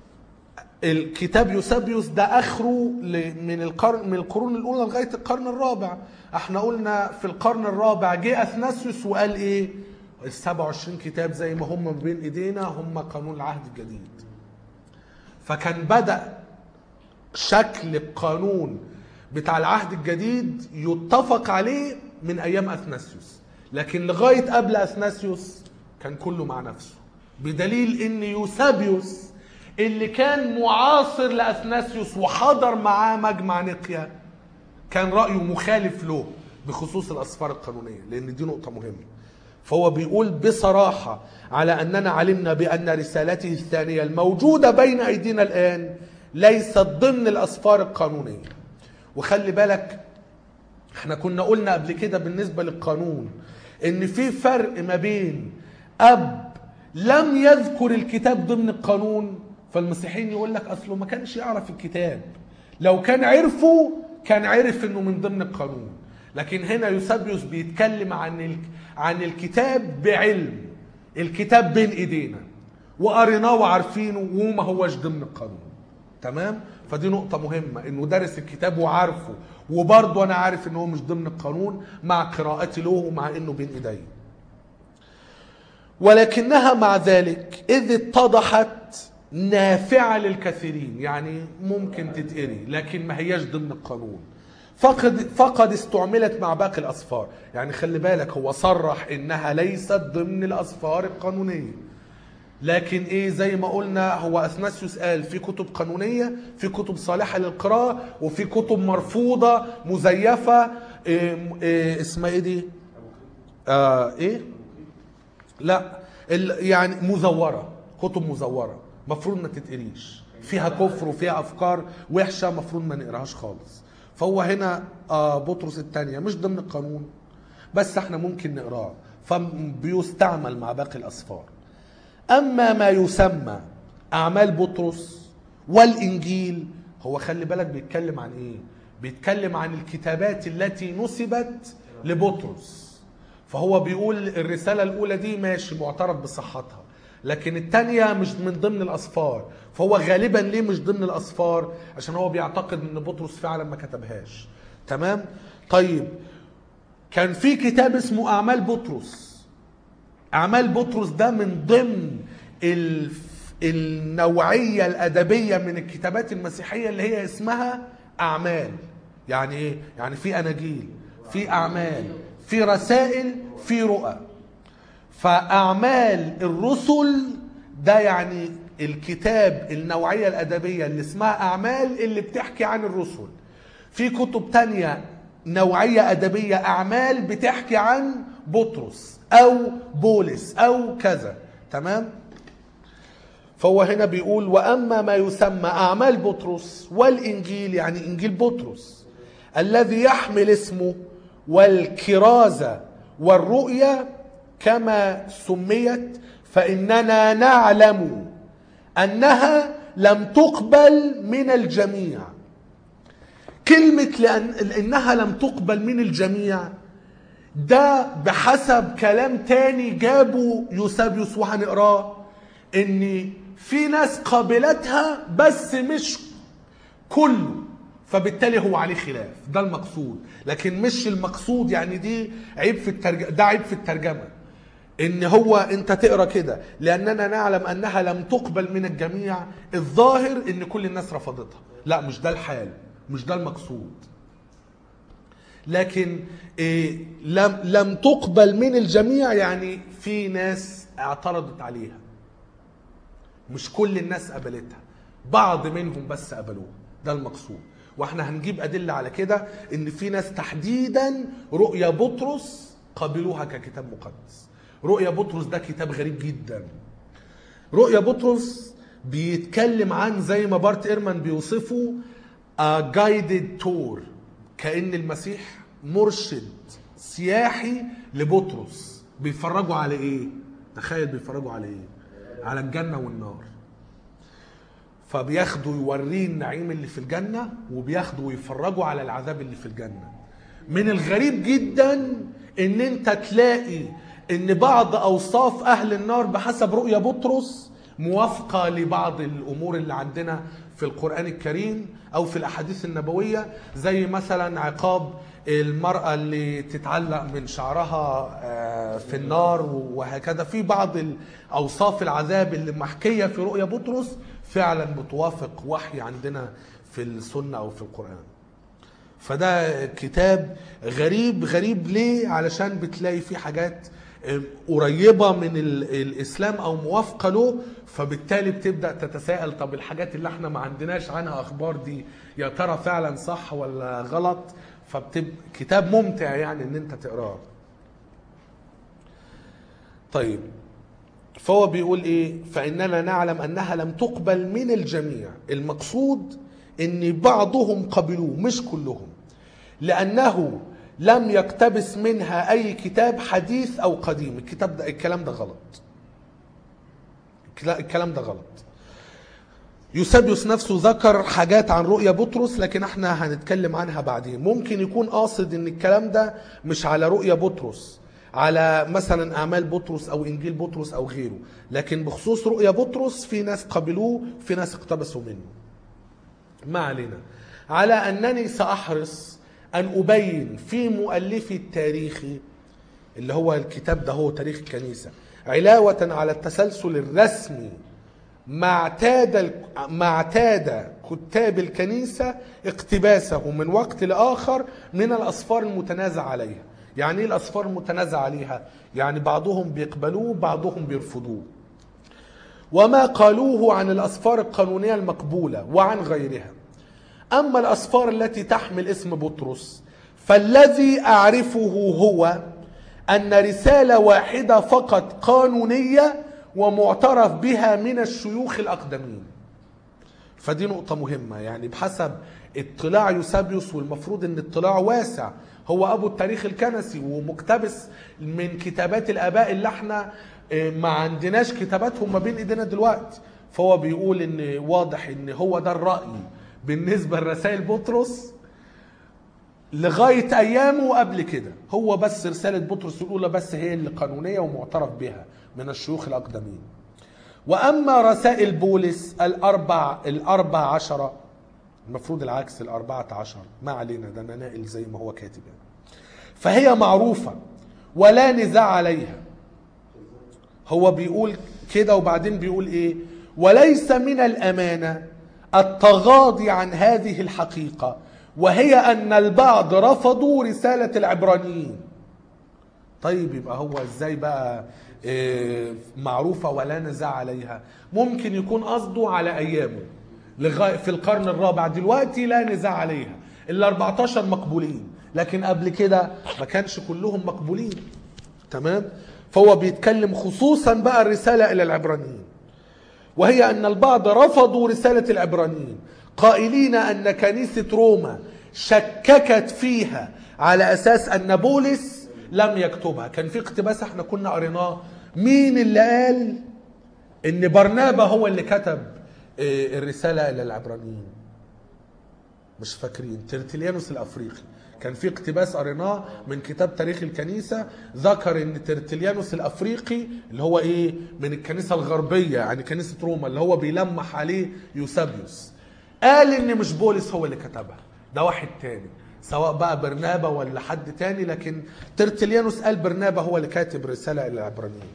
الكتاب يوسابيوس ده اخره ل- من القرن من القرون الاولى لغايه القرن الرابع احنا قلنا في القرن الرابع جه اثناسيوس وقال ايه ال 27 كتاب زي ما هم بين ايدينا هم قانون العهد الجديد فكان بدا شكل القانون بتاع العهد الجديد يتفق عليه من ايام اثناسيوس لكن لغايه قبل اثناسيوس كان كله مع نفسه بدليل ان يوسابيوس اللي كان معاصر لاثناسيوس وحضر معاه مجمع نقيا كان رايه مخالف له بخصوص الاسفار القانونيه لان دي نقطه مهمه فهو بيقول بصراحه على اننا علمنا بان رسالته الثانيه الموجوده بين ايدينا الان ليست ضمن الاسفار القانونيه وخلي بالك احنا كنا قلنا قبل كده بالنسبه للقانون ان في فرق ما بين اب لم يذكر الكتاب ضمن القانون فالمسيحيين يقول لك اصله ما كانش يعرف الكتاب لو كان عرفه كان عرف انه من ضمن القانون لكن هنا يوسابيوس بيتكلم عن ال... عن الكتاب بعلم الكتاب بين ايدينا وقريناه وعارفينه وما هوش ضمن القانون تمام فدي نقطة مهمة انه دارس الكتاب وعارفه وبرضه انا عارف ان هو مش ضمن القانون مع قراءتي له ومع انه بين ايدي ولكنها مع ذلك اذ اتضحت نافعة للكثيرين يعني ممكن تتقري لكن ما هياش ضمن القانون فقد فقد استعملت مع باقي الاسفار يعني خلي بالك هو صرح انها ليست ضمن الاسفار القانونيه لكن ايه زي ما قلنا هو اثناسيوس قال في كتب قانونيه في كتب صالحه للقراءه وفي كتب مرفوضه مزيفه إيه إيه اسمها ايه دي آه ايه لا ال- يعني مزوره كتب مزوره مفروض ما تتقريش فيها كفر وفيها افكار وحشه مفروض ما نقراهاش خالص فهو هنا آه بطرس الثانيه مش ضمن القانون بس احنا ممكن نقراه فبيستعمل مع باقي الاسفار اما ما يسمى اعمال بطرس والانجيل هو خلي بالك بيتكلم عن ايه بيتكلم عن الكتابات التي نسبت لبطرس فهو بيقول الرساله الاولى دي ماشي معترف بصحتها لكن الثانيه مش من ضمن الاسفار فهو غالبا ليه مش ضمن الاسفار عشان هو بيعتقد ان بطرس فعلا ما كتبهاش تمام طيب كان في كتاب اسمه اعمال بطرس اعمال بطرس ده من ضمن ال- النوعيه الادبيه من الكتابات المسيحيه اللي هي اسمها اعمال يعني ايه يعني في اناجيل في اعمال في رسائل في رؤى فاعمال الرسل ده يعني الكتاب النوعيه الادبيه اللي اسمها اعمال اللي بتحكي عن الرسل في كتب تانية نوعية أدبية أعمال بتحكي عن بطرس أو بولس أو كذا تمام فهو هنا بيقول واما ما يسمى اعمال بطرس والانجيل يعني انجيل بطرس الذي يحمل اسمه والكرازه والرؤيا كما سميت فاننا نعلم انها لم تقبل من الجميع كلمه لان انها لم تقبل من الجميع ده بحسب كلام تاني جابه يوسابيوس وهنقراه ان في ناس قابلتها بس مش كله فبالتالي هو عليه خلاف ده المقصود لكن مش المقصود يعني دي عيب في الترجمه ده عيب في الترجمه ان هو انت تقرا كده لاننا نعلم انها لم تقبل من الجميع الظاهر ان كل الناس رفضتها لا مش ده الحال مش ده المقصود لكن إيه لم لم تقبل من الجميع يعني في ناس اعترضت عليها مش كل الناس قبلتها بعض منهم بس قبلوها ده المقصود واحنا هنجيب ادله على كده ان في ناس تحديدا رؤيا بطرس قبلوها ككتاب مقدس رؤيا بطرس ده كتاب غريب جدا رؤيا بطرس بيتكلم عن زي ما بارت ايرمان بيوصفه جايدد تور كان المسيح مرشد سياحي لبطرس بيتفرجوا على ايه تخيل بيتفرجوا على ايه على الجنه والنار فبياخدوا يوريه النعيم اللي في الجنه وبياخدوا ويفرجوا على العذاب اللي في الجنه من الغريب جدا ان انت تلاقي ان بعض اوصاف اهل النار بحسب رؤيا بطرس موافقه لبعض الامور اللي عندنا في القران الكريم او في الاحاديث النبويه زي مثلا عقاب المراه اللي تتعلق من شعرها آه، في النار وهكذا في بعض اوصاف العذاب اللي محكيه في رؤيا بطرس فعلا بتوافق وحي عندنا في السنه او في القران فده كتاب غريب غريب ليه علشان بتلاقي فيه حاجات قريبه من ال- الاسلام او موافقه له فبالتالي بتبدا تتساءل طب الحاجات اللي احنا ما عندناش عنها اخبار دي يا ترى فعلا صح ولا غلط فبتبقى كتاب ممتع يعني ان انت تقراه طيب فهو بيقول ايه فاننا نعلم انها لم تقبل من الجميع المقصود ان بعضهم قبلوه مش كلهم لانه لم يقتبس منها اي كتاب حديث او قديم الكتاب ده الكلام ده غلط الكلا- الكلام ده غلط يوسابيوس نفسه ذكر حاجات عن رؤيا بطرس لكن احنا هنتكلم عنها بعدين ممكن يكون قاصد ان الكلام ده مش على رؤيا بطرس على مثلا اعمال بطرس او انجيل بطرس او غيره لكن بخصوص رؤيا بطرس في ناس قبلوه في ناس اقتبسوا منه ما علينا على انني ساحرص ان ابين في مؤلفي التاريخي اللي هو الكتاب ده هو تاريخ الكنيسه علاوه على التسلسل الرسمي ما اعتاد ما اعتاد كتاب الكنيسه اقتباسه من وقت لاخر من الاسفار المتنازع عليها يعني ايه الاسفار المتنازع عليها يعني بعضهم بيقبلوه بعضهم بيرفضوه وما قالوه عن الاسفار القانونيه المقبوله وعن غيرها اما الاسفار التي تحمل اسم بطرس فالذي اعرفه هو ان رساله واحده فقط قانونيه ومعترف بها من الشيوخ الاقدمين فدي نقطة مهمة يعني بحسب اطلاع يوسابيوس والمفروض ان اطلاعه واسع هو ابو التاريخ الكنسي ومقتبس من كتابات الاباء اللي احنا اه، ما عندناش كتاباتهم ما بين ايدينا دلوقتي فهو بيقول ان واضح ان هو ده الرأي بالنسبة لرسائل بطرس لغاية أيامه قبل كده هو بس رسالة بطرس الأولى بس هي اللي قانونية ومعترف بها من الشيوخ الأقدمين وأما رسائل بولس الأربع الأربع عشرة المفروض العكس الأربعة عشر ما علينا ده أنا ناقل زي ما هو كاتب يعني. فهي معروفة ولا نزاع عليها هو بيقول كده وبعدين بيقول ايه وليس من الامانه التغاضي عن هذه الحقيقه وهي ان البعض رفضوا رساله العبرانيين طيب يبقى هو ازاي بقى إيه، معروفه ولا نزاع عليها ممكن يكون قصده على ايامه لغايه في القرن الرابع دلوقتي لا نزاع عليها ال 14 مقبولين لكن قبل كده ما كانش كلهم مقبولين تمام فهو بيتكلم خصوصا بقى الرساله الى العبرانيين وهي أن البعض رفضوا رسالة العبرانيين قائلين أن كنيسة روما شككت فيها على أساس أن بولس لم يكتبها كان في اقتباس احنا كنا قريناه مين اللي قال ان برنابا هو اللي كتب آه، الرسالة إلى العبرانيين مش فاكرين ترتليانوس الافريقي كان في اقتباس قريناه من كتاب تاريخ الكنيسه ذكر ان ترتليانوس الافريقي اللي هو ايه من الكنيسه الغربيه يعني كنيسه روما اللي هو بيلمح عليه يوسابيوس قال ان مش بولس هو اللي كتبها ده واحد تاني سواء بقى برنابا ولا حد تاني لكن ترتليانوس قال برنابا هو اللي كاتب رساله الى العبرانيين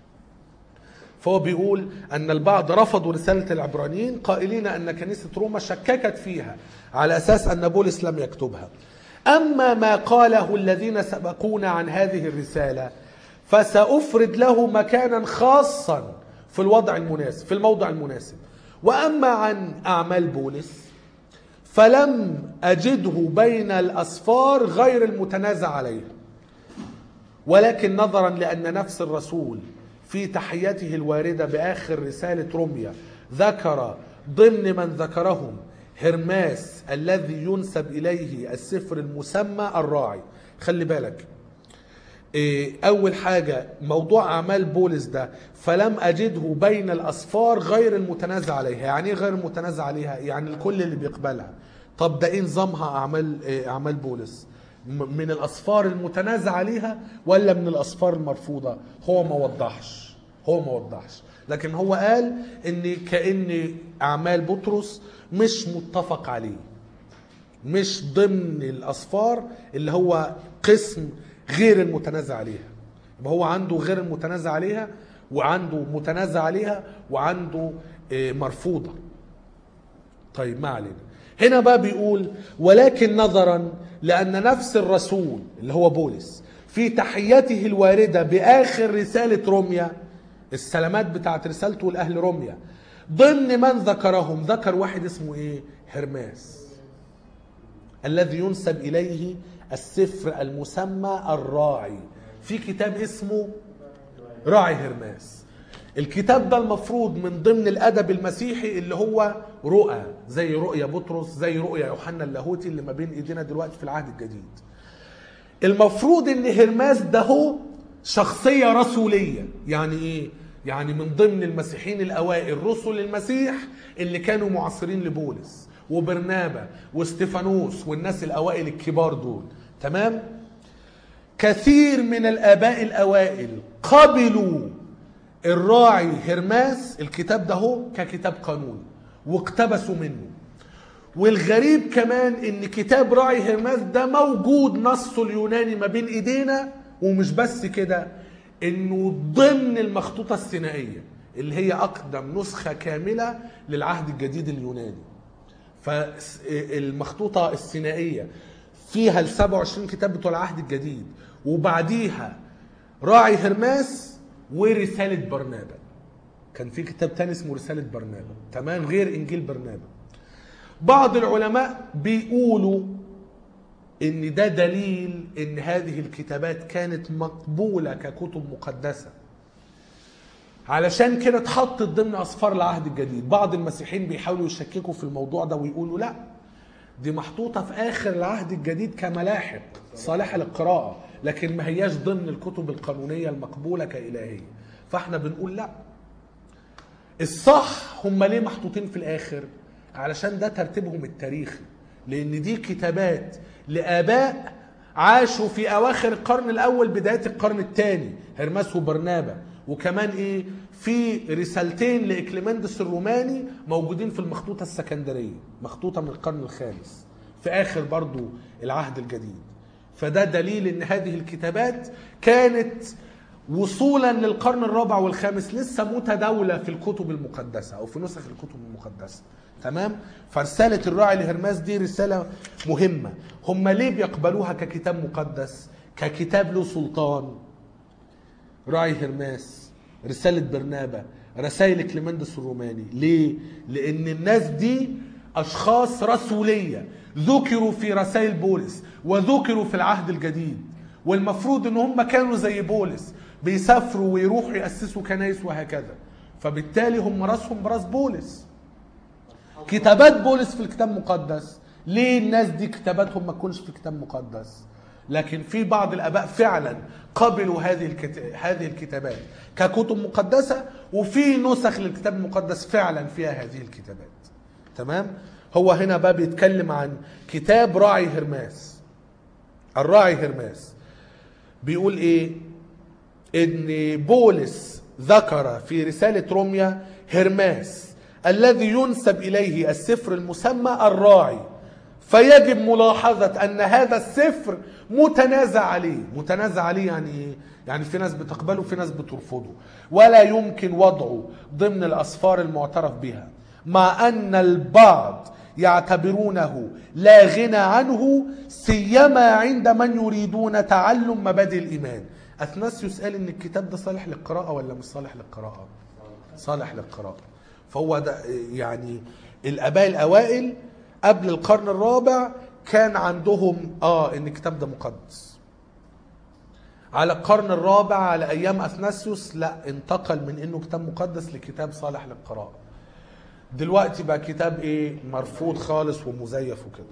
فهو بيقول أن البعض رفضوا رسالة العبرانيين قائلين أن كنيسة روما شككت فيها على أساس أن بولس لم يكتبها أما ما قاله الذين سبقونا عن هذه الرسالة فسأفرد له مكانا خاصا في الوضع المناسب في الموضع المناسب وأما عن أعمال بولس فلم أجده بين الأسفار غير المتنازع عليها ولكن نظرا لأن نفس الرسول في تحيته الواردة بآخر رسالة روميا ذكر ضمن من ذكرهم هرماس الذي ينسب إليه السفر المسمى الراعي خلي بالك إيه، أول حاجة موضوع أعمال بولس ده فلم أجده بين الأسفار غير المتنازع عليها يعني إيه غير المتنازع عليها يعني الكل اللي بيقبلها طب ده إيه نظامها أعمال إيه، أعمال بولس م- من الأسفار المتنازع عليها ولا من الأسفار المرفوضة هو ما وضحش هو ما وضحش لكن هو قال ان كأن أعمال بطرس مش متفق عليه مش ضمن الأسفار اللي هو قسم غير المتنازع عليها يبقى هو عنده غير المتنازع عليها وعنده متنازع عليها وعنده آه، مرفوضة طيب ما علينا هنا بقى بيقول ولكن نظرا لأن نفس الرسول اللي هو بولس في تحيته الواردة بآخر رسالة روميا السلامات بتاعت رسالته لأهل روميا ضمن من ذكرهم ذكر واحد اسمه ايه هرماس الذي ينسب إليه السفر المسمى الراعي في كتاب اسمه راعي هرماس الكتاب ده المفروض من ضمن الادب المسيحي اللي هو رؤى زي رؤيا بطرس زي رؤيا يوحنا اللاهوتي اللي ما بين ايدينا دلوقتي في العهد الجديد المفروض ان هرماس ده هو شخصية رسولية يعني ايه يعني من ضمن المسيحيين الاوائل رسل المسيح اللي كانوا معاصرين لبولس وبرنابا واستفانوس والناس الاوائل الكبار دول تمام كثير من الاباء الاوائل قبلوا الراعي هرماس الكتاب ده هو ككتاب قانوني واقتبسوا منه والغريب كمان ان كتاب راعي هرماس ده موجود نصه اليوناني ما بين ايدينا ومش بس كده انه ضمن المخطوطة السينائية اللي هي اقدم نسخة كاملة للعهد الجديد اليوناني فالمخطوطة السينائية فيها ال 27 كتاب بتوع العهد الجديد وبعديها راعي هرماس ورسالة برنابا كان في كتاب تاني اسمه رسالة برنابا تمام غير انجيل برنابا بعض العلماء بيقولوا ان ده دليل ان هذه الكتابات كانت مقبولة ككتب مقدسة علشان كده اتحطت ضمن اسفار العهد الجديد بعض المسيحيين بيحاولوا يشككوا في الموضوع ده ويقولوا لا دي محطوطة في آخر العهد الجديد كملاحق صالحة للقراءة لكن ما هياش ضمن الكتب القانونية المقبولة كإلهية فاحنا بنقول لا الصح هم ليه محطوطين في الآخر علشان ده ترتيبهم التاريخي لأن دي كتابات لآباء عاشوا في أواخر القرن الأول بداية القرن الثاني هرماس وبرنابا وكمان ايه في رسالتين لاكليمندس الروماني موجودين في المخطوطه السكندريه مخطوطه من القرن الخامس في اخر برضو العهد الجديد فده دليل ان هذه الكتابات كانت وصولا للقرن الرابع والخامس لسه متداوله في الكتب المقدسه او في نسخ الكتب المقدسه تمام فرساله الراعي لهرماس دي رساله مهمه هم ليه بيقبلوها ككتاب مقدس ككتاب له سلطان راعي هرماس رسالة برنابا رسائل كليمندس الروماني ليه؟ لأن الناس دي أشخاص رسولية ذكروا في رسائل بولس وذكروا في العهد الجديد والمفروض ان هم كانوا زي بولس بيسافروا ويروحوا يأسسوا كنايس وهكذا فبالتالي هم راسهم براس بولس كتابات بولس في الكتاب المقدس ليه الناس دي كتاباتهم ما تكونش في الكتاب المقدس لكن في بعض الاباء فعلا قبلوا هذه الكت... هذه الكتابات ككتب مقدسه وفي نسخ للكتاب المقدس فعلا فيها هذه الكتابات تمام هو هنا بقى بيتكلم عن كتاب راعي هرماس الراعي هرماس بيقول ايه ان بولس ذكر في رسالة روميا هرماس الذي ينسب إليه السفر المسمى الراعي فيجب ملاحظة أن هذا السفر متنازع عليه متنازع عليه يعني إيه؟ يعني في ناس بتقبله وفي ناس بترفضه ولا يمكن وضعه ضمن الأسفار المعترف بها مع أن البعض يعتبرونه لا غنى عنه سيما عند من يريدون تعلم مبادئ الإيمان أثناسيوس قال إن الكتاب ده صالح للقراءة ولا مش صالح للقراءة صالح للقراءة فهو ده يعني الآباء الأوائل قبل القرن الرابع كان عندهم اه ان الكتاب ده مقدس على القرن الرابع على ايام اثناسيوس لا انتقل من انه كتاب مقدس لكتاب صالح للقراءه دلوقتي بقى كتاب ايه مرفوض خالص ومزيف وكده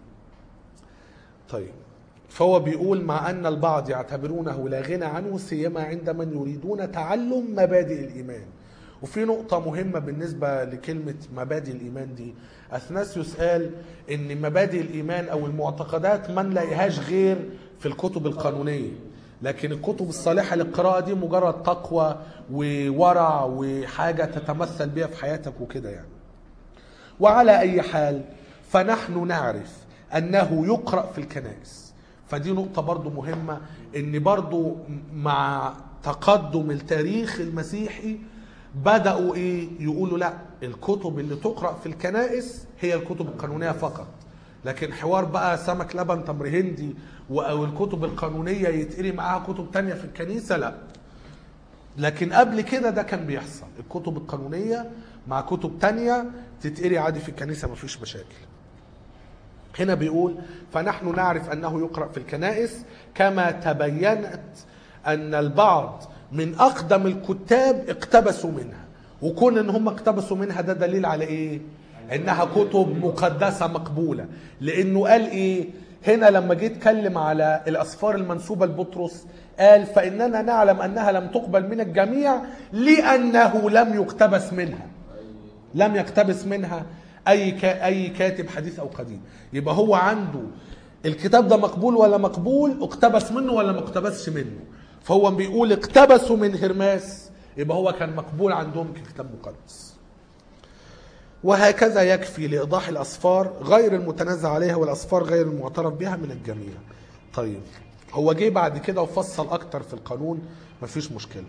طيب فهو بيقول مع ان البعض يعتبرونه لا غنى عنه سيما عند من يريدون تعلم مبادئ الايمان وفي نقطة مهمة بالنسبة لكلمة مبادئ الإيمان دي أثناسيوس قال إن مبادئ الإيمان أو المعتقدات ما نلاقيهاش غير في الكتب القانونية لكن الكتب الصالحة للقراءة دي مجرد تقوى وورع وحاجة تتمثل بيها في حياتك وكده يعني وعلى أي حال فنحن نعرف أنه يقرأ في الكنائس فدي نقطة برضو مهمة إن برضو مع تقدم التاريخ المسيحي بدأوا إيه يقولوا لا الكتب اللي تقرأ في الكنائس هي الكتب القانونية فقط لكن حوار بقى سمك لبن تمر هندي و- او الكتب القانونية يتقري معاها كتب تانية في الكنيسة لا لكن قبل كده ده كان بيحصل الكتب القانونية مع كتب تانية تتقري عادي في الكنيسة مفيش مشاكل هنا بيقول فنحن نعرف انه يقرا في الكنائس كما تبينت ان البعض من اقدم الكتاب اقتبسوا منها وكون ان هم اقتبسوا منها ده دليل على ايه انها كتب مقدسه مقبوله لانه قال ايه هنا لما جه يتكلم على الاسفار المنسوبه لبطرس قال فاننا نعلم انها لم تقبل من الجميع لانه لم يقتبس منها لم يقتبس منها اي كا اي كاتب حديث او قديم يبقى هو عنده الكتاب ده مقبول ولا مقبول اقتبس منه ولا ما اقتبسش منه فهو بيقول اقتبسوا من هرماس يبقى هو كان مقبول عندهم ككتاب مقدس وهكذا يكفي لإيضاح الأسفار غير المتنازع عليها والأسفار غير المعترف بها من الجميع طيب هو جه بعد كده وفصل أكتر في القانون مفيش مشكلة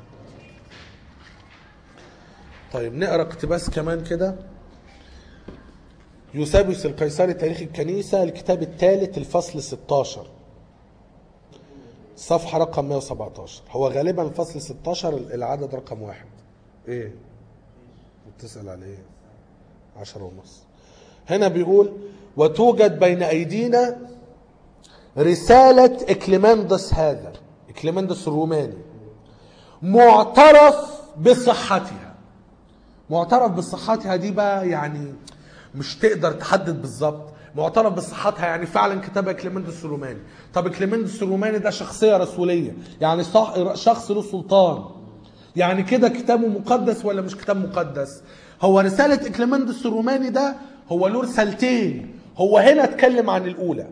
طيب نقرا اقتباس كمان كده يوسابيوس القيصري تاريخ الكنيسة الكتاب الثالث الفصل 16 صفحة رقم 117 هو غالبا الفصل 16 العدد رقم واحد ايه بتسأل على ايه عشرة ونص هنا بيقول وتوجد بين أيدينا رسالة إكليمندس هذا إكليمندس الروماني معترف بصحتها معترف بصحتها دي بقى يعني مش تقدر تحدد بالظبط معترف بصحتها يعني فعلا كتابها كليمندس الروماني طب كليمندس الروماني ده شخصية رسولية يعني صح شخص له سلطان يعني كده كتابه مقدس ولا مش كتاب مقدس هو رسالة إكليمندس الروماني ده هو له رسالتين هو هنا اتكلم عن الأولى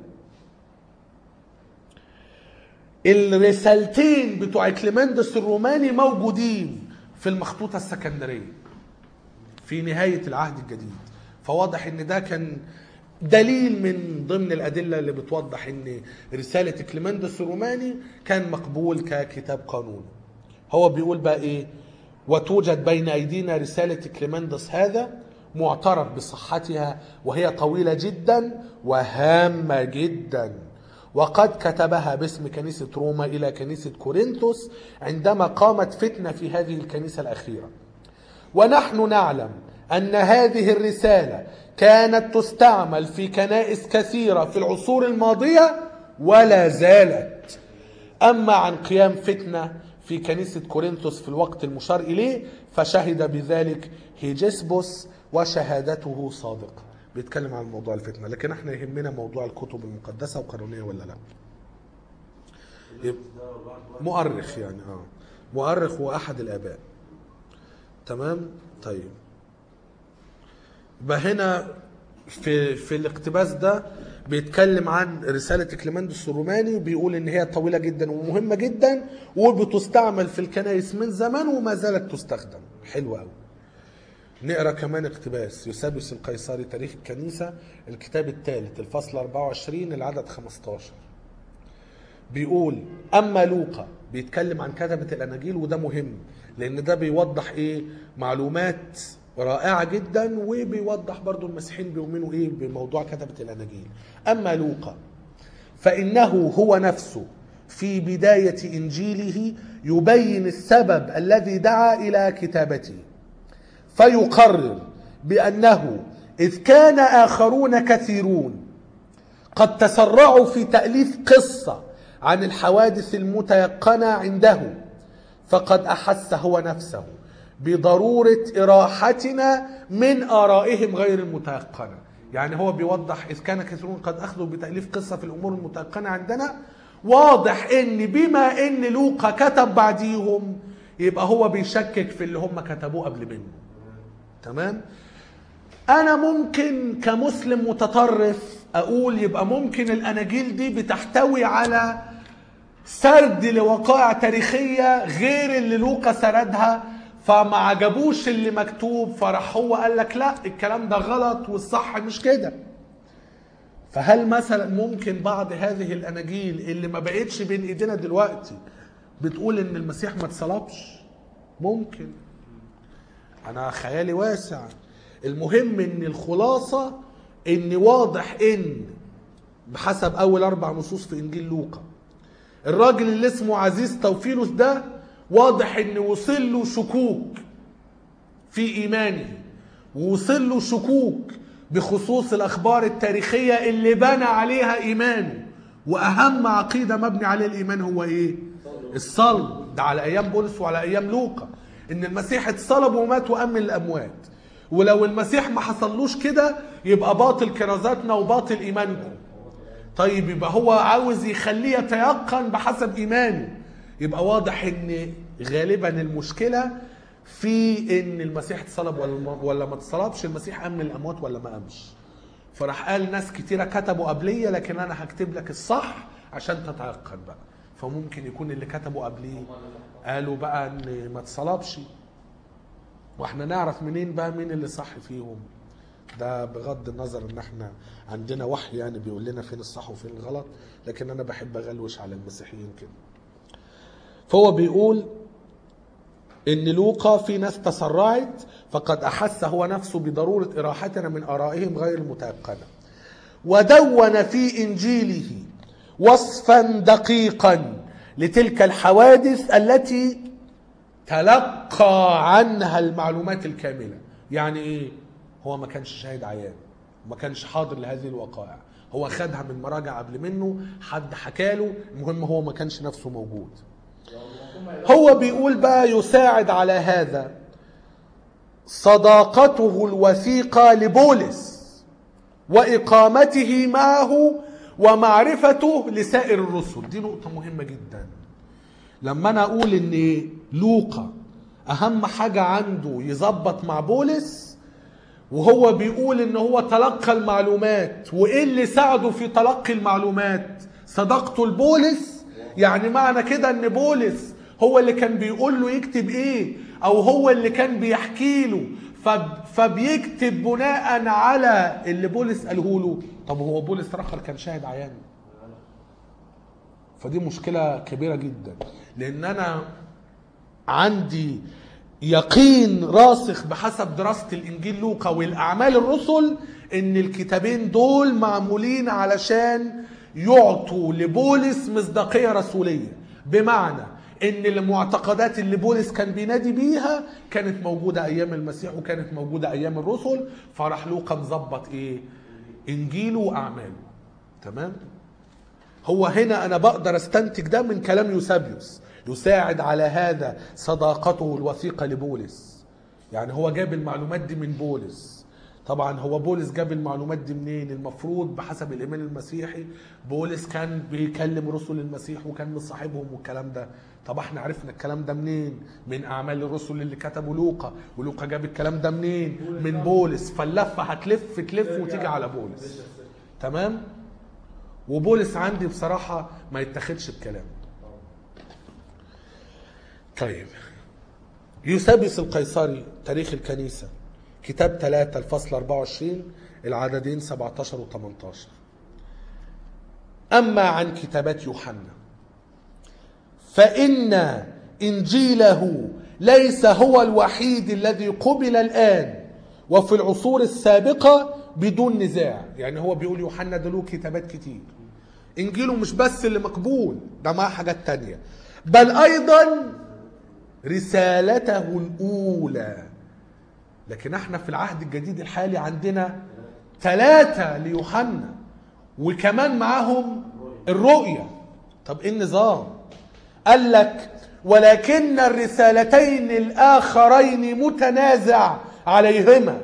الرسالتين بتوع إكليمندس الروماني موجودين في المخطوطة السكندرية في نهاية العهد الجديد فواضح ان ده كان دليل من ضمن الأدلة اللي بتوضح ان رسالة كليمندس الروماني كان مقبول ككتاب قانوني هو بيقول بقى ايه وتوجد بين أيدينا رسالة كليمندس هذا معترف بصحتها وهي طويلة جدا وهامة جدا وقد كتبها باسم كنيسة روما إلى كنيسة كورنثوس عندما قامت فتنة في هذه الكنيسة الأخيرة ونحن نعلم أن هذه الرسالة كانت تستعمل في كنائس كثيرة في العصور الماضية ولا زالت أما عن قيام فتنة في كنيسة كورنثوس في الوقت المشار إليه فشهد بذلك هيجسبوس وشهادته صادقة بيتكلم عن موضوع الفتنة لكن احنا يهمنا موضوع الكتب المقدسة وقانونية ولا لا يب- ده واحد واحد مؤرخ يعني اه مؤرخ واحد الاباء تمام طيب يبقى هنا في في الاقتباس ده بيتكلم عن رسالة كليماندوس الروماني بيقول ان هي طويلة جدا ومهمة جدا وبتستعمل في الكنائس من زمان وما زالت تستخدم حلوة قوي نقرا كمان اقتباس يوسابيوس القيصري تاريخ الكنيسة الكتاب الثالث الفصل 24 العدد 15 بيقول اما لوقا بيتكلم عن كتبة الاناجيل وده مهم لان ده بيوضح ايه معلومات رائعة جدا وبيوضح برضو المسيحيين بيؤمنوا ايه بموضوع كتبة الاناجيل اما لوقا فانه هو نفسه في بداية انجيله يبين السبب الذي دعا الى كتابته فيقرر بانه اذ كان اخرون كثيرون قد تسرعوا في تأليف قصة عن الحوادث المتيقنة عنده فقد أحس هو نفسه بضرورة إراحتنا من آرائهم غير المتيقنة يعني هو بيوضح إذ كان كثيرون قد أخذوا بتأليف قصة في الأمور المتيقنة عندنا واضح إن بما إن لوقا كتب بعديهم يبقى هو بيشكك في اللي هم كتبوه قبل منه تمام انا ممكن كمسلم متطرف اقول يبقى ممكن الاناجيل دي بتحتوي على سرد لوقائع تاريخيه غير اللي لوقا سردها فما عجبوش اللي مكتوب فراح هو قال لك لا الكلام ده غلط والصح مش كده فهل مثلا ممكن بعض هذه الاناجيل اللي ما بقتش بين ايدينا دلوقتي بتقول ان المسيح ما اتصلبش ممكن انا خيالي واسع المهم ان الخلاصه ان واضح ان بحسب اول اربع نصوص في انجيل لوقا الراجل اللي اسمه عزيز توفيلوس ده واضح ان وصل له شكوك في ايمانه ووصل له شكوك بخصوص الاخبار التاريخيه اللي بنى عليها ايمانه واهم عقيده مبني عليها الايمان هو ايه الصلب ده على ايام بولس وعلى ايام لوقا ان المسيح اتصلب ومات وامن الاموات ولو المسيح ما حصلوش كده يبقى باطل كرازاتنا وباطل ايمانكم طيب يبقى هو عاوز يخليه يتيقن بحسب ايمانه يبقى واضح ان غالبا المشكله في ان المسيح اتصلب ولا ولا ما اتصلبش المسيح قام من الاموات ولا ما قامش فراح قال ناس كتيره كتبوا قبليه لكن انا هكتب لك الصح عشان تتيقن بقى فممكن يكون اللي كتبوا قبليه قالوا بقى ان ما اتصلبش واحنا نعرف منين بقى مين اللي صح فيهم ده بغض النظر ان احنا عندنا وحي يعني بيقول لنا فين الصح وفين الغلط لكن انا بحب اغلوش على المسيحيين كده فهو بيقول ان لوقا في ناس تسرعت فقد احس هو نفسه بضروره اراحتنا من ارائهم غير المتيقنه ودون في انجيله وصفا دقيقا لتلك الحوادث التي تلقى عنها المعلومات الكامله يعني ايه هو ما كانش شاهد عيان ما كانش حاضر لهذه الوقائع هو خدها من مراجع قبل منه حد حكاله المهم هو ما كانش نفسه موجود هو بيقول بقى يساعد على هذا صداقته الوثيقة لبولس وإقامته معه ومعرفته لسائر الرسل دي نقطة مهمة جدا لما أنا أقول إن لوقا أهم حاجة عنده يظبط مع بولس وهو بيقول إن هو تلقى المعلومات وإيه اللي ساعده في تلقي المعلومات صداقته لبولس يعني معنى كده إن بولس هو اللي كان بيقول له يكتب ايه او هو اللي كان بيحكي له فب- فبيكتب بناء على اللي بولس قاله له طب هو بولس رخر كان شاهد عيان فدي مشكلة كبيرة جدا لان انا عندي يقين راسخ بحسب دراسة الانجيل لوقا والاعمال الرسل ان الكتابين دول معمولين علشان يعطوا لبولس مصداقية رسولية بمعنى ان المعتقدات اللي بولس كان بينادي بيها كانت موجوده ايام المسيح وكانت موجوده ايام الرسل فراح لوقا مظبط ايه انجيله واعماله تمام هو هنا انا بقدر استنتج ده من كلام يوسابيوس يساعد على هذا صداقته الوثيقة لبولس يعني هو جاب المعلومات دي من بولس طبعا هو بولس جاب المعلومات دي منين المفروض بحسب الايمان المسيحي بولس كان بيكلم رسل المسيح وكان مصاحبهم والكلام ده طب احنا عرفنا الكلام ده منين من اعمال الرسل اللي كتبوا لوقا ولوقا جاب الكلام ده منين من بولس فاللفه هتلف تلف وتيجي على بولس تمام وبولس عندي بصراحه ما يتاخدش بكلامه طيب يوسابيوس القيصري تاريخ الكنيسة كتاب 3 الفصل 24 العددين 17 و 18 أما عن كتابات يوحنا فإن إنجيله ليس هو الوحيد الذي قبل الآن وفي العصور السابقة بدون نزاع يعني هو بيقول يوحنا ده له كتابات كتير إنجيله مش بس اللي مقبول ده معاه حاجات تانية بل أيضا رسالته الأولى لكن احنا في العهد الجديد الحالي عندنا ثلاثة ليوحنا وكمان معاهم الرؤية طب ايه النظام قال لك ولكن الرسالتين الآخرين متنازع عليهما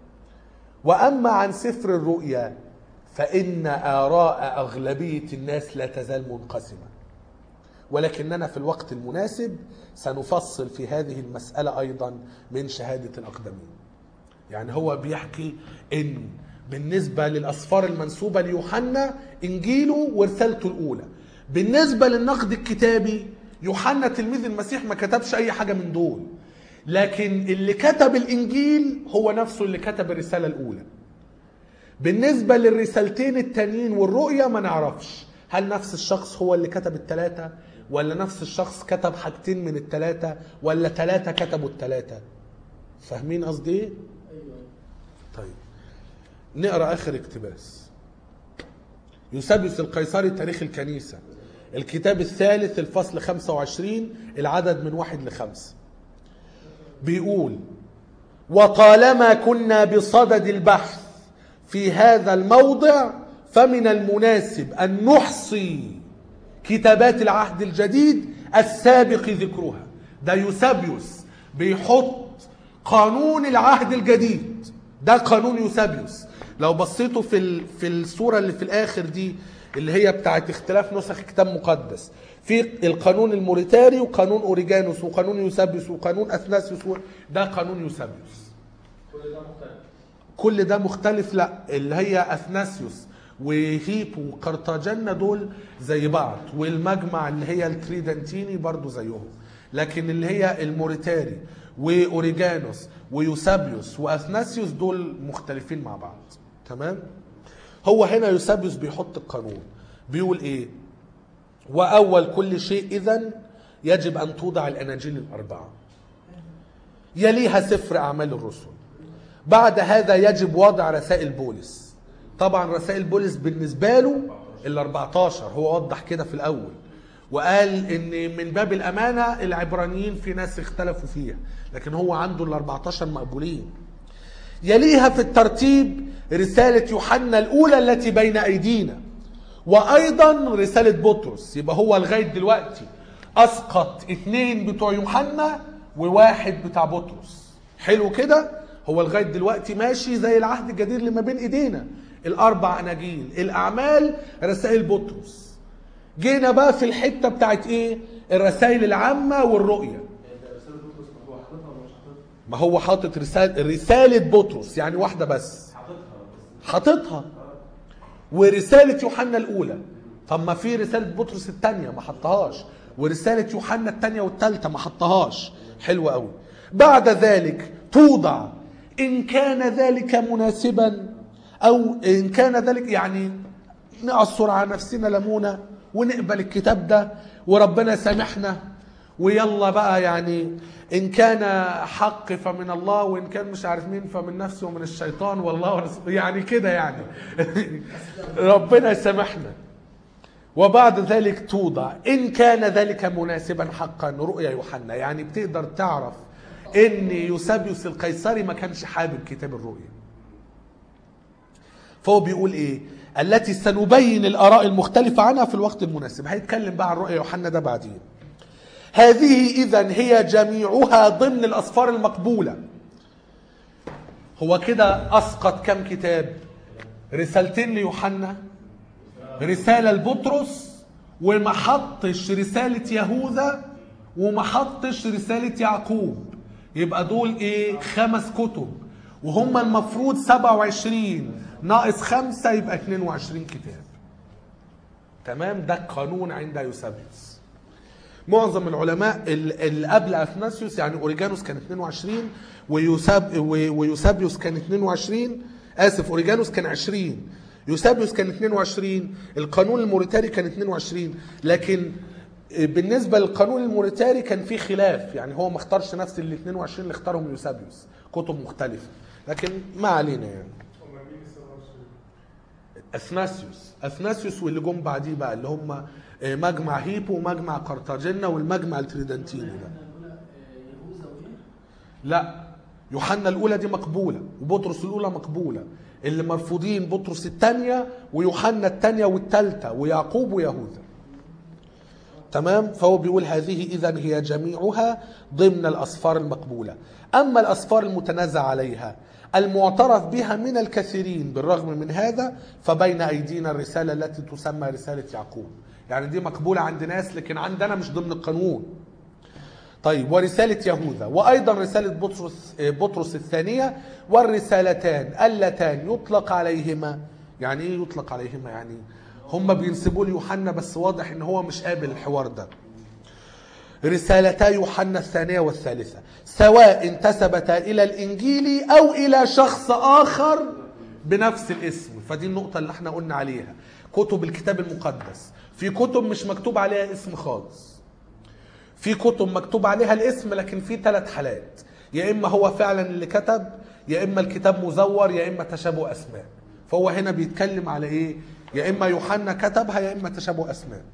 وأما عن سفر الرؤيا فإن آراء أغلبية الناس لا تزال منقسمة ولكننا في الوقت المناسب سنفصل في هذه المسألة أيضا من شهادة الأقدمين يعني هو بيحكي إن بالنسبة للأسفار المنسوبة ليوحنا إنجيله ورسالته الأولى بالنسبة للنقد الكتابي يوحنا تلميذ المسيح ما كتبش أي حاجة من دول لكن اللي كتب الإنجيل هو نفسه اللي كتب الرسالة الأولى بالنسبة للرسالتين التانيين والرؤية ما نعرفش هل نفس الشخص هو اللي كتب التلاتة ولا نفس الشخص كتب حاجتين من التلاتة ولا تلاتة كتبوا التلاتة فاهمين قصدي ايه؟ طيب نقرا اخر اقتباس يوسابيوس القيصري تاريخ الكنيسة الكتاب الثالث الفصل 25 العدد من واحد لخمسة بيقول وطالما كنا بصدد البحث في هذا الموضع فمن المناسب أن نحصي كتابات العهد الجديد السابق ذكرها ده يوسابيوس بيحط قانون العهد الجديد ده قانون يوسابيوس لو بصيتوا في ال- في الصوره اللي في الاخر دي اللي هي بتاعت اختلاف نسخ كتاب مقدس في القانون الموريتاري وقانون اوريجانوس وقانون يوسابيوس وقانون اثناسيوس و- ده قانون يوسابيوس كل ده مختلف كل ده مختلف لا اللي هي اثناسيوس وهيب وقرطاجنة دول زي بعض والمجمع اللي هي التريدنتيني برضو زيهم لكن اللي هي الموريتاري واوريجانوس ويوسابيوس واثناسيوس دول مختلفين مع بعض تمام هو هنا يوسابيوس بيحط القانون بيقول ايه واول كل شيء اذا يجب ان توضع الاناجيل الاربعه يليها سفر اعمال الرسل بعد هذا يجب وضع رسائل بولس طبعا رسائل بولس بالنسبه له ال 14 هو وضح كده في الاول وقال ان من باب الامانه العبرانيين في ناس اختلفوا فيها لكن هو عنده ال 14 مقبولين يليها في الترتيب رساله يوحنا الاولى التي بين ايدينا وايضا رساله بطرس يبقى هو لغايه دلوقتي اسقط اثنين بتوع يوحنا وواحد بتاع بطرس حلو كده هو لغايه دلوقتي ماشي زي العهد الجديد اللي ما بين ايدينا الاربع اناجيل الاعمال رسائل بطرس جينا بقى في الحته بتاعت ايه الرسائل العامه والرؤيه يعني ده رسالة بطرس هو حاططها ولا مش حاططها؟ ما هو حاطط رساله رساله بطرس يعني واحده بس حاططها بس حاططها ورسالة يوحنا الأولى طب ما في رسالة بطرس الثانية ما حطهاش ورسالة يوحنا الثانية والثالثة ما حطهاش حلو قوي بعد ذلك توضع إن كان ذلك مناسبا أو إن كان ذلك يعني نعصر على نفسنا ليمونة ونقبل الكتاب ده وربنا سامحنا ويلا بقى يعني ان كان حق فمن الله وان كان مش عارف مين فمن نفسه ومن الشيطان والله ورسوله يعني كده يعني ربنا يسامحنا وبعد ذلك توضع ان كان ذلك مناسبا حقا رؤيا يوحنا يعني بتقدر تعرف ان يوسابيوس القيصري ما كانش حابب كتاب الرؤيا فهو بيقول ايه التي سنبين الاراء المختلفه عنها في الوقت المناسب هيتكلم بقى عن رؤيا يوحنا ده بعدين هذه إذا هي جميعها ضمن الأسفار المقبولة هو كده أسقط كم كتاب رسالتين ليوحنا رسالة لبطرس وما حطش رسالة يهوذا وما حطش رسالة يعقوب يبقى دول ايه خمس كتب وهم المفروض 27 ناقص خمسة يبقى 22 كتاب تمام ده القانون عند يوسابيوس معظم العلماء ال- اللي قبل اثناسيوس يعني اوريجانوس كان 22 ويوساب و- ويوسابيوس كان 22 اسف اوريجانوس كان 20 يوسابيوس كان 22 القانون الموريتاري كان 22 لكن بالنسبه للقانون الموريتاري كان في خلاف يعني هو ما اختارش نفس ال 22 اللي اختارهم يوسابيوس كتب مختلفه لكن ما علينا يعني هم مين السبعة اثناسيوس اثناسيوس واللي جم بعديه بقى اللي هم مجمع هيبو ومجمع قرطاجنة والمجمع التريدنتيني ده الاولى يهوذا وايه؟ لا يوحنا الاولى دي مقبوله وبطرس الاولى مقبوله اللي مرفوضين بطرس الثانيه ويوحنا الثانيه والثالثه ويعقوب ويهوذا تمام فهو بيقول هذه اذا هي جميعها ضمن الاسفار المقبوله اما الاسفار المتنازع عليها المعترف بها من الكثيرين بالرغم من هذا فبين ايدينا الرساله التي تسمى رساله يعقوب يعني دي مقبوله عند ناس لكن عندنا مش ضمن القانون طيب ورسالة يهوذا وأيضا رسالة بطرس بطرس الثانية والرسالتان اللتان يطلق عليهما يعني إيه يطلق عليهما يعني هم بينسبوا ليوحنا بس واضح إن هو مش قابل الحوار ده رسالتا يوحنا الثانية والثالثة سواء انتسبتا إلى الإنجيل أو إلى شخص آخر بنفس الاسم فدي النقطة اللي احنا قلنا عليها كتب الكتاب المقدس في كتب مش مكتوب عليها اسم خالص في كتب مكتوب عليها الاسم لكن في ثلاث حالات يا اما هو فعلا اللي كتب يا اما الكتاب مزور يا اما تشابه اسماء فهو هنا بيتكلم على ايه يا اما يوحنا كتبها يا اما تشابه اسماء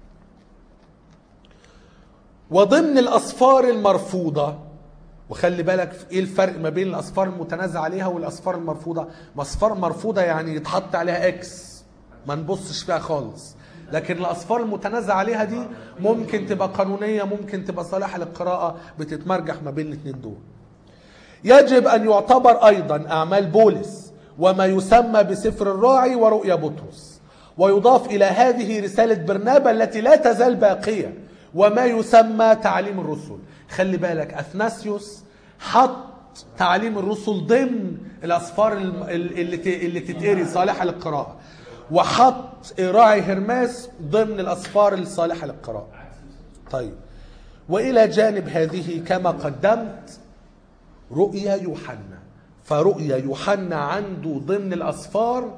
وضمن الاسفار المرفوضه وخلي بالك في ايه الفرق ما بين الاسفار المتنازع عليها والاسفار المرفوضه اسفار مرفوضه يعني يتحط عليها اكس ما نبصش فيها خالص لكن الاسفار المتنازع عليها دي ممكن تبقى قانونيه ممكن تبقى صالحه للقراءه بتتمرجح ما بين الاثنين دول يجب ان يعتبر ايضا اعمال بولس وما يسمى بسفر الراعي ورؤيا بطرس ويضاف الى هذه رساله برنابا التي لا تزال باقيه وما يسمى تعليم الرسل خلي بالك اثناسيوس حط تعليم الرسل ضمن الاسفار الم- اللي ت- اللي تتقري صالحه للقراءه وحط راعي هرماس ضمن الاسفار الصالحه للقراءه طيب والى جانب هذه كما قدمت رؤيا يوحنا فرؤيا يوحنا عنده ضمن الاسفار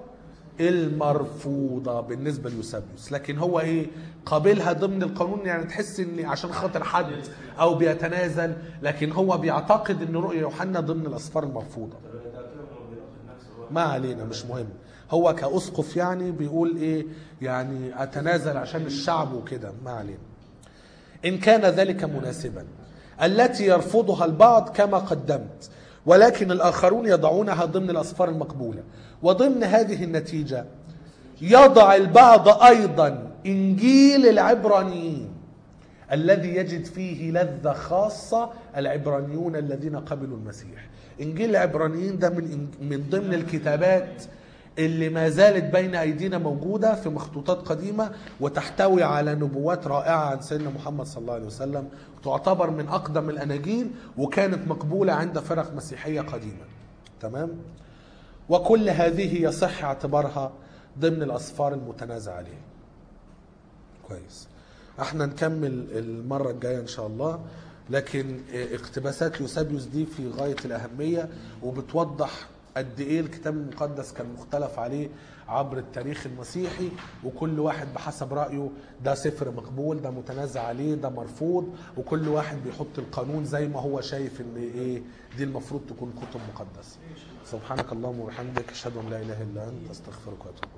المرفوضه بالنسبه ليوسابيوس لكن هو ايه قابلها ضمن القانون يعني تحس ان عشان خاطر حد او بيتنازل لكن هو بيعتقد ان رؤيا يوحنا ضمن الاسفار المرفوضه طب انت قلت لهم هو بيناقض نفسه هو ما علينا مش مهم هو كأسقف يعني بيقول ايه يعني اتنازل عشان الشعب وكده ما علينا ان كان ذلك مناسبا التي يرفضها البعض كما قدمت ولكن الاخرون يضعونها ضمن الاسفار المقبوله وضمن هذه النتيجه يضع البعض ايضا انجيل العبرانيين الذي يجد فيه لذة خاصة العبرانيون الذين قبلوا المسيح إنجيل العبرانيين ده من من ضمن الكتابات اللي ما زالت بين أيدينا موجودة في مخطوطات قديمة وتحتوي على نبوات رائعة عن سيدنا محمد صلى الله عليه وسلم تعتبر من أقدم الأناجيل وكانت مقبولة عند فرق مسيحية قديمة تمام وكل هذه يصح اعتبارها ضمن الأسفار المتنازع عليها كويس احنا نكمل المرة الجاية ان شاء الله لكن اقتباسات يوسابيوس دي في غاية الأهمية وبتوضح قد ايه الكتاب المقدس كان مختلف عليه عبر التاريخ المسيحي وكل واحد بحسب رأيه ده سفر مقبول ده متنازع عليه ده مرفوض وكل واحد بيحط القانون زي ما هو شايف ان ايه دي المفروض تكون كتب مقدسة سبحانك اللهم وبحمدك اشهد ان لا اله الا انت استغفرك واتوب